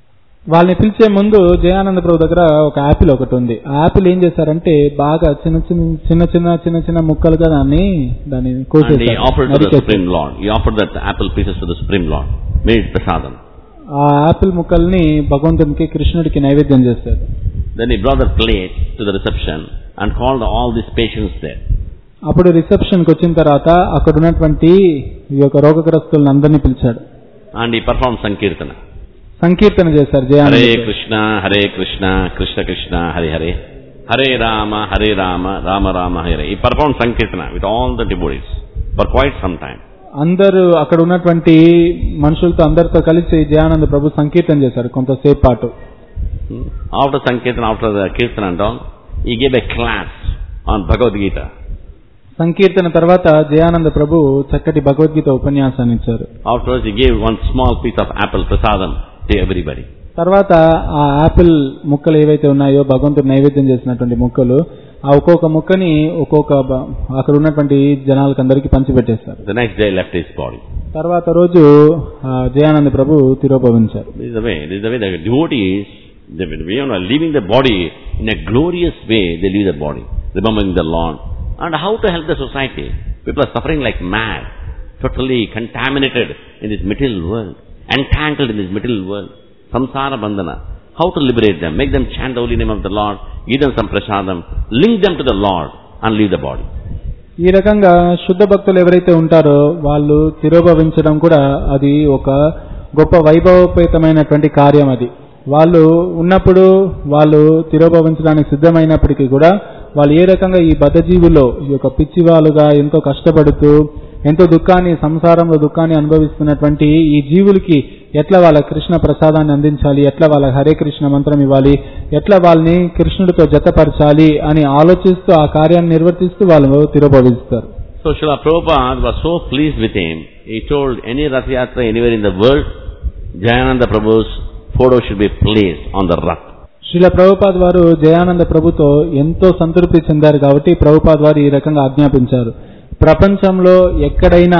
వాళ్ళని పిలిచే ముందు జయానంద ప్రభు దగ్గర ఒక యాపిల్ ఒకటి ఉంది ఆ యాపిల్ ఏం చేశారంటే బాగా చిన్న చిన్న చిన్న చిన్న చిన్న చిన్న ముక్కలుగా దాన్ని దాన్ని And he కోసేశారు offered to the నరికేశారు. Supreme Lord. He offered that apple pieces to the Supreme Lord. Made it prasadam. ఆ యాపిల్ ముక్కల్ని భగవంతునికి కృష్ణుడికి నైవేద్యం చేశారు Then he brought the plate to the reception and called all these patients there. అప్పుడు రిసెప్షన్ కి వచ్చిన తర్వాత అక్కడ ఉన్నటువంటి ఈ యొక్క రోగగ్రస్తులను అందరినీ పిలిచాడు And he performed Sankirtana. సంకీర్తన చేశారు Jayananda Hare Prabhu. Krishna, Hare Krishna, Krishna Krishna, Hare Hare. Hare Rama, Hare Rama, Rama Rama, Hare. He performed Sankirtana with all the devotees for quite some time. అందరూ అక్కడ ఉన్నటువంటి మనుషులతో అందరితో కలిసి జయానంద ప్రభు సంకీర్తన చేశారు కొంతసేపు పాటు Hmm. After Sankirtana, after the Kirtana and all, he gave a class on Bhagavad Gita. సంకీర్తన తర్వాత జయానంద ప్రభు చక్కటి భగవద్గీత ఉపన్యాసాన్ని ఇచ్చారు Afterwards, he gave one small piece of apple prasadam to everybody. తర్వాత ఆ యాపిల్ ముక్కలు ఏవైతే ఉన్నాయో భగవంతుడు నైవేద్యం చేసినటువంటి ముక్కలు ఆ ఒక్కొక్క ముక్కని ఒక్కొక్క బ- అక్కడ ఉన్నటువంటి జనాలకు అందరికీ పంచిపెట్టేశారు The next day, left his body. తర్వాత రోజు ఆ, జయానంద ప్రభు తిరోభవించారు This is the way. This is the way the devotees, they, we are leaving the body in a glorious way. They leave the body, remembering the Lord. And how to help the society? People are suffering like mad, totally contaminated in this material world, entangled in this material world. Samsara bandhana. How to liberate them? Make them chant the holy name of the Lord, give them some prasadam, link them to the Lord, and leave the body. ఈ రకంగా శుద్ధ భక్తులు ఎవరైతే ఉంటారో వాళ్ళు తిరోభవించడం కూడా అది ఒక గొప్ప వైభవపేతమైనటువంటి కార్యం అది వాళ్ళు ఉన్నప్పుడు వాళ్ళు తిరోభవించడానికి సిద్ధమైనప్పటికీ కూడా వాళ్ళు ఏ రకంగా ఈ బద్ధజీవుల్లో ఈ యొక్క పిచ్చివాలుగా ఎంతో కష్టపడుతూ ఎంతో దుఃఖాన్ని సంసారంలో దుఃఖాన్ని అనుభవిస్తున్నటువంటి ఈ జీవులకి ఎట్లా వాళ్ళ కృష్ణ ప్రసాదాన్ని అందించాలి ఎట్లా వాళ్ళ హరే కృష్ణ మంత్రం ఇవ్వాలి ఎట్లా వాళ్ళని కృష్ణుడితో జతపరచాలి అని ఆలోచిస్తూ ఆ కార్యాన్ని నిర్వర్తిస్తూ వాళ్ళు తిరోభవిస్తారు So Srila Prabhupada was so pleased with him, he told any Rath Yatra anywhere in the world, Jayananda Prabhu's photo should be placed on the Rath. Srila Prabhupad వారు జయానంద ప్రభుతో ఎంతో సంతృప్తి చెందారు కాబట్టి ప్రభుపాద్ వారు ఈ రకంగా ఆజ్ఞాపించారు ప్రపంచంలో ఎక్కడైనా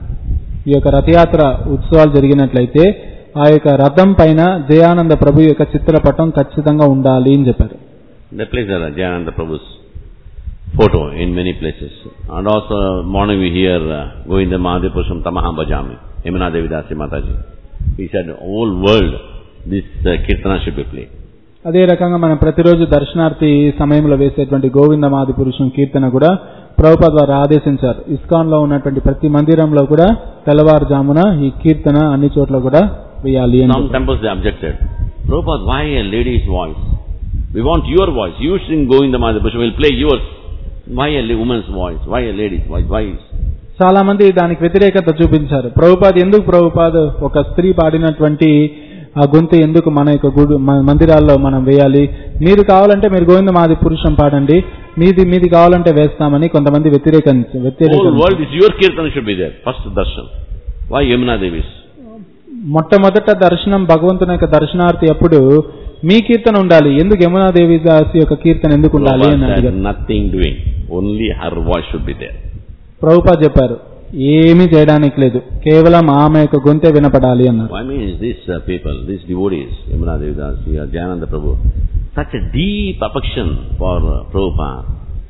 ఈ యొక్క రథయాత్ర ఉత్సవాలు జరిగినట్లయితే ఆ యొక్క రథం పైన జయానంద ప్రభు యొక్క చిత్రపటం ఖచ్చితంగా ఉండాలి అని చెప్పారు They place the Jayananda Prabhu's photo in many places. And also morning we hear uh, Govinda Mahadepurusham Tamaha Bhajami, Yamuna Devidasi Mataji. He said whole world this uh, Kirtana should be played. అదే రకంగా మనం ప్రతిరోజు దర్శనార్థి సమయంలో వేసేటువంటి గోవింద మాది పురుషం కీర్తన కూడా ప్రభుపాద్ వారు ఆదేశించారు ఇస్కాన్ లో ఉన్నటువంటి ప్రతి మందిరంలో కూడా తెల్లవారుజామున ఈ కీర్తన అన్ని చోట్ల కూడా వేయాలి అని Some చెప్పారు. temples they objected. Prabhupada, why a lady's voice? We want your voice. You sing Govinda Mahadepurusham, we'll play yours. Why a li- woman's voice? Why a lady's voice? Why? చాలా మంది దానికి వ్యతిరేకత చూపించారు ప్రభుపాద్ ఎందుకు ప్రభుపాద్ ఒక స్త్రీ పాడినటువంటి ఆ గొంతు ఎందుకు మన యొక్క గుడి మన మందిరాల్లో మనం వేయాలి మీరు కావాలంటే మీరు గోవింద మాది పురుషం పాడండి మీది మీది కావాలంటే వేస్తామని కొంతమంది వ్యతిరేకించ Whole వ్యతిరేక world is your Kirtana should be there. First darshan. Why Yamuna Devi's? మొట్టమొదట దర్శనం భగవంతుని యొక్క దర్శనార్థి అప్పుడు మీ కీర్తన ఉండాలి ఎందుకు యమునాదేవి దాసి యొక్క కీర్తన ఎందుకు ఉండాలి అని Prabhupada said అడిగారు nothing doing. Only her voice should be there. ప్రభుపా చెప్పారు ఏమీ చేయడానికి లేదు కేవలం ఆమె యొక్క గొంతే వినపడాలి అన్నారు Why means these uh, people, these devotees, Yamuna Devidas, Jayananda Prabhu, such a deep affection for uh, Prabhupada,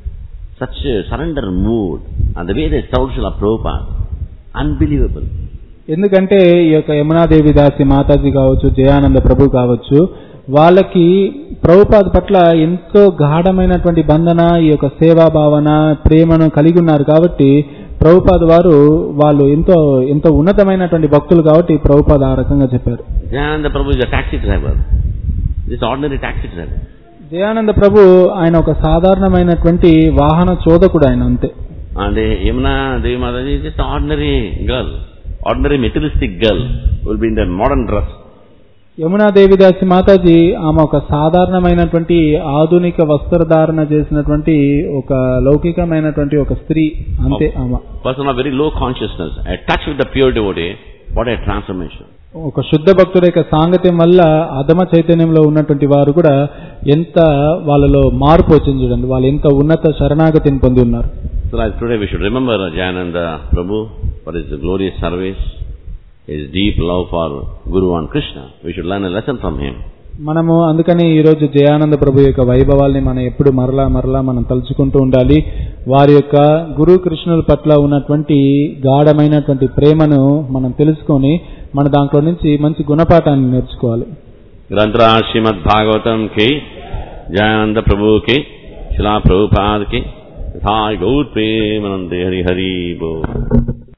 such a surrender mood, and the way they served Srila Prabhupada, unbelievable. ఎందుకంటే ఈ యొక్క యమునాదేవి దాసి మాతాజీ కావచ్చు జయానంద ప్రభు కావచ్చు వాళ్ళకి ప్రభుపాద పట్ల ఎంతో గాఢమైనటువంటి బంధన ఈ యొక్క సేవా భావన ప్రేమను కలిగి ఉన్నారు కాబట్టి ప్రభుపాద వారు వాళ్ళు ఎంతో ఎంతో ఉన్నతమైనటువంటి భక్తులు కాబట్టి ప్రభుపాద ఆ రకంగా చెప్పారు Jayananda Prabhu is a taxi driver. This ordinary taxi driver. Jayananda ప్రభు ఆయన ఒక సాధారణమైనటువంటి వాహన చోదకుడు ఆయన అంతే And uh, Yamuna Devi Mataji is just an ordinary girl, ordinary materialistic girl, who will be in the modern dress. Yamuna దేవిదాసి Mataji ఆమె ఒక సాధారణమైనటువంటి ఆధునిక వస్త్రధారణ చేసినటువంటి ఒక లౌకికమైనటువంటి ఒక స్త్రీ అంతే ఆమె Person of very low consciousness, a touch with the pure devotee, what a transformation. ఒక శుద్ధ భక్తుల యొక్క సాంగత్యం వల్ల అధమ చైతన్యంలో ఉన్నటువంటి వారు కూడా ఎంత వాళ్ళలో మార్పు వచ్చింది చూడండి వాళ్ళు ఎంత ఉన్నత శరణాగతిని పొంది ఉన్నారు So like today we should remember Jayananda Prabhu for his glorious service, his deep love for Guru and Krishna. We should learn a lesson from him. మనము అందుకని ఈ రోజు జయానంద ప్రభు యొక్క వైభవాల్ని మనం ఎప్పుడు మరలా మరలా మనం తలుచుకుంటూ ఉండాలి వారి యొక్క గురు కృష్ణుల పట్ల ఉన్నటువంటి గాఢమైనటువంటి ప్రేమను మనం తెలుసుకొని మన దాంట్లో నుంచి మంచి గుణపాఠాన్ని నేర్చుకోవాలి ग्रंथराज श्रीमद भागवतम की जयानंद प्रभु की शिला प्रभुपाद की तथा गौर प्रेमानंद हरि हरि बोल